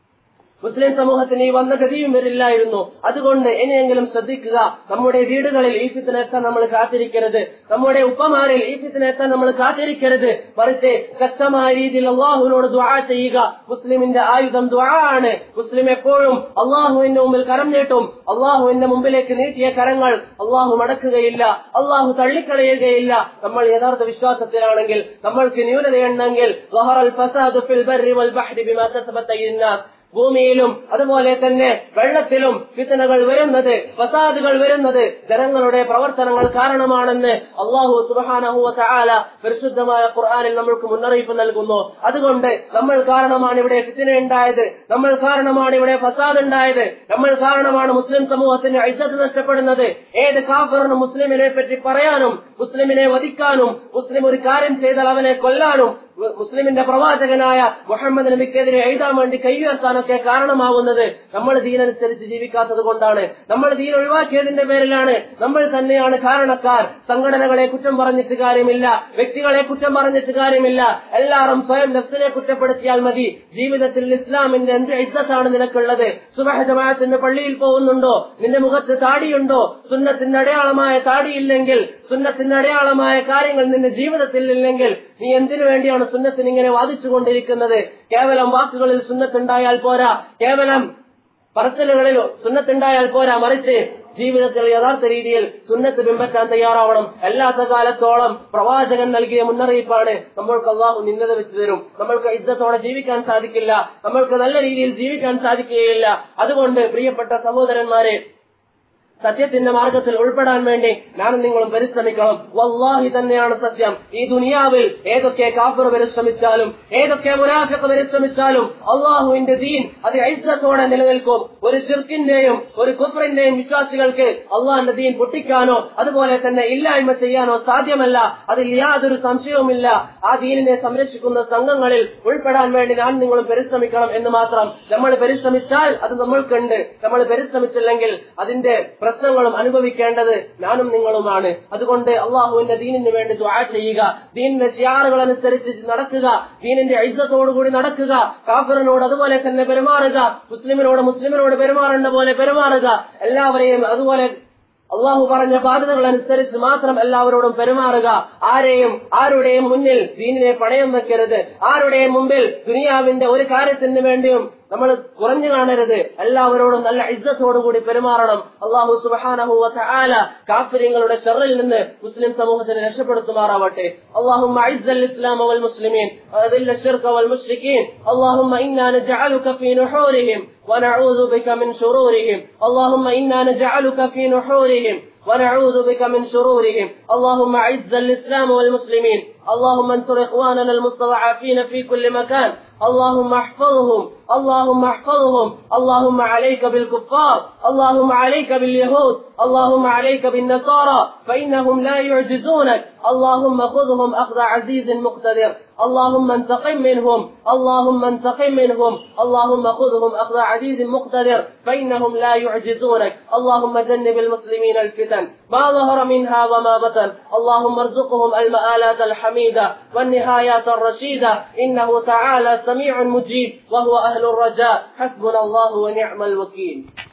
മുസ്ലിം സമൂഹത്തിന് ഈ വന്ന ഗതിയും വരില്ലായിരുന്നു അതുകൊണ്ട് ഇനിയെങ്കിലും ശ്രദ്ധിക്കുക നമ്മുടെ വീടുകളിൽ ഈ ഫിത്തിനെത്താൻ നമ്മൾ കാത്തിരിക്കരുത് നമ്മുടെ ഉപ്പമാരിൽ ഈ ഫിത്തിനെത്താൻ നമ്മൾ കാത്തിരിക്കരുത് മറിച്ച് ശക്തമായ രീതിയിൽ അള്ളാഹുവിനോട് ദ്വാ ചെയ്യുക മുസ്ലിമിന്റെ ആയുധം ദ്വാ ആണ് മുസ്ലിം എപ്പോഴും അള്ളാഹുവിന്റെ മുമ്പിൽ കരം നീട്ടും അള്ളാഹുവിന്റെ മുമ്പിലേക്ക് നീട്ടിയ കരങ്ങൾ അള്ളാഹു മടക്കുകയില്ല അള്ളാഹു തള്ളിക്കളയുകയില്ല നമ്മൾ യഥാർത്ഥ വിശ്വാസത്തിലാണെങ്കിൽ നമ്മൾക്ക് ന്യൂനതയുണ്ടെങ്കിൽ ഭൂമിയിലും അതുപോലെ തന്നെ വെള്ളത്തിലും ഫിത്തനകൾ വരുന്നത് ഫസാദുകൾ വരുന്നത് ജനങ്ങളുടെ പ്രവർത്തനങ്ങൾ കാരണമാണെന്ന് അള്ളാഹു സുബാനഹുവ ചാല പരിശുദ്ധമായ ഖുർആാനിൽ നമ്മൾക്ക് മുന്നറിയിപ്പ് നൽകുന്നു അതുകൊണ്ട് നമ്മൾ കാരണമാണ് ഇവിടെ ഫിത്തിന ഉണ്ടായത് നമ്മൾ കാരണമാണ് ഇവിടെ ഫസാദ് ഉണ്ടായത് നമ്മൾ കാരണമാണ് മുസ്ലിം സമൂഹത്തിന് ഐസത്ത് നഷ്ടപ്പെടുന്നത് ഏത് കാഫറിനും മുസ്ലിമിനെ പറ്റി പറയാനും മുസ്ലിമിനെ വധിക്കാനും മുസ്ലിം ഒരു കാര്യം ചെയ്താൽ അവനെ കൊല്ലാനും മുസ്ലിമിന്റെ പ്രവാചകനായ മുഹമ്മദ് നബിക്കെതിരെ എഴുതാൻ വേണ്ടി കൈയുയർത്താനൊക്കെ കാരണമാവുന്നത് നമ്മൾ ദീനനുസരിച്ച് ജീവിക്കാത്തത് കൊണ്ടാണ് നമ്മൾ ദീൻ ഒഴിവാക്കിയതിന്റെ പേരിലാണ് നമ്മൾ തന്നെയാണ് കാരണക്കാർ സംഘടനകളെ കുറ്റം പറഞ്ഞിട്ട് കാര്യമില്ല വ്യക്തികളെ കുറ്റം പറഞ്ഞിട്ട് കാര്യമില്ല എല്ലാവരും സ്വയം നഫ്സിനെ കുറ്റപ്പെടുത്തിയാൽ മതി ജീവിതത്തിൽ ഇസ്ലാമിന്റെ എന്ത് ഇജ്ജത്താണ് നിനക്കുള്ളത് സുബഹ ജമാഅത്തിന്റെ പള്ളിയിൽ പോകുന്നുണ്ടോ നിന്റെ മുഖത്ത് താടിയുണ്ടോ സുന്നത്തിന്റെ അടയാളമായ താടിയില്ലെങ്കിൽ സുന്നത്തിന്റെ അടയാളമായ കാര്യങ്ങൾ നിന്റെ ജീവിതത്തിൽ ഇല്ലെങ്കിൽ നീ എന്തിനു വേണ്ടിയാണ് സുന്നത്തിന് ഇങ്ങനെ വാദിച്ചുകൊണ്ടിരിക്കുന്നത് കേവലം വാക്കുകളിൽ സുന്നത്തുണ്ടായാൽ പോരാ കേവലം പറച്ചലുകളിൽ സുന്നത്തുണ്ടായാൽ പോരാ മറിച്ച് ജീവിതത്തിൽ യഥാർത്ഥ രീതിയിൽ സുന്നത്ത് പിൻപറ്റാൻ തയ്യാറാവണം അല്ലാത്ത കാലത്തോളം പ്രവാചകൻ നൽകിയ മുന്നറിയിപ്പാണ് നമ്മൾക്ക് അള്ളാഹു നിന്നത വെച്ച് തരും നമ്മൾക്ക് ഇജ്ജത്തോടെ ജീവിക്കാൻ സാധിക്കില്ല നമ്മൾക്ക് നല്ല രീതിയിൽ ജീവിക്കാൻ സാധിക്കുകയില്ല അതുകൊണ്ട് പ്രിയപ്പെട്ട സഹോദരന്മാരെ സത്യത്തിന്റെ മാർഗത്തിൽ ഉൾപ്പെടാൻ വേണ്ടി ഞാനും നിങ്ങളും പരിശ്രമിക്കണം വല്ലാഹി തന്നെയാണ് സത്യം ഈ ദുനിയാവിൽ ഏതൊക്കെ കാഫർ പരിശ്രമിച്ചാലും ഏതൊക്കെ മുനാഫിക്ക് പരിശ്രമിച്ചാലും അള്ളാഹുവിന്റെ ദീൻ അത് ഐസത്തോടെ നിലനിൽക്കും ഒരു ഷിർക്കിന്റെയും ഒരു കുഫറിന്റെയും വിശ്വാസികൾക്ക് അള്ളാഹിന്റെ ദീൻ പൊട്ടിക്കാനോ അതുപോലെ തന്നെ ഇല്ലായ്മ ചെയ്യാനോ സാധ്യമല്ല അതിൽ യാതൊരു സംശയവുമില്ല ആ ദീനിനെ സംരക്ഷിക്കുന്ന സംഘങ്ങളിൽ ഉൾപ്പെടാൻ വേണ്ടി ഞാൻ നിങ്ങളും പരിശ്രമിക്കണം എന്ന് മാത്രം നമ്മൾ പരിശ്രമിച്ചാൽ അത് നമ്മൾക്കുണ്ട് നമ്മൾ പരിശ്രമിച്ചില്ലെങ്കിൽ അതിന്റെ പ്രശ്നങ്ങളും അനുഭവിക്കേണ്ടത് ഞാനും നിങ്ങളുമാണ് അതുകൊണ്ട് അള്ളാഹുവിന്റെ ദീനിന് വേണ്ടി ദ്വാ ചെയ്യുക ദീനിന്റെ ഷിയാറുകൾ അനുസരിച്ച് നടക്കുക ദീനിന്റെ ഐസത്തോടുകൂടി നടക്കുക കാഫറിനോട് അതുപോലെ തന്നെ പെരുമാറുക മുസ്ലിമിനോട് മുസ്ലിമിനോട് പെരുമാറേണ്ട പോലെ പെരുമാറുക എല്ലാവരെയും അതുപോലെ അള്ളാഹു പറഞ്ഞ ബാധ്യതകൾ അനുസരിച്ച് മാത്രം എല്ലാവരോടും പെരുമാറുക ആരെയും ആരുടെയും മുന്നിൽ ദീനിനെ പണയം വെക്കരുത് ആരുടെയും മുമ്പിൽ ദുനിയാവിന്റെ ഒരു കാര്യത്തിന് വേണ്ടിയും നമ്മൾ കുറഞ്ഞു കാണരുത് എല്ലാവരോടും നല്ല ഇജ്ജത്തോടുകൂടി പെരുമാറണം അള്ളാഹു സുബാനഹു വല കാഫര്യങ്ങളുടെ ഷറിൽ നിന്ന് മുസ്ലിം സമൂഹത്തിനെ രക്ഷപ്പെടുത്തുമാറാവട്ടെ اللهم اعز الاسلام والمسلمين واذل الشرك والمشركين اللهم انا نجعلك في نحورهم ونعوذ بك من شرورهم اللهم انا نجعلك في نحورهم ونعوذ بك من شرورهم اللهم اعز الاسلام والمسلمين اللهم انصر اخواننا المستضعفين في كل مكان اللهم احفظهم اللهم احفظهم اللهم عليك بالكفار اللهم عليك باليهود اللهم عليك بالنصارى فإنهم لا يعجزونك اللهم خذهم أخذ عزيز مقتدر اللهم انتقم منهم اللهم انتقم منهم اللهم خذهم أخذ عزيز مقتدر فإنهم لا يعجزونك اللهم جنب المسلمين الفتن ما ظهر منها وما بطن اللهم ارزقهم المآلات الحميدة والنهايات الرشيدة إنه تعالى سميع مجيب وهو أهل الرجاء حسبنا الله ونعم الوكيل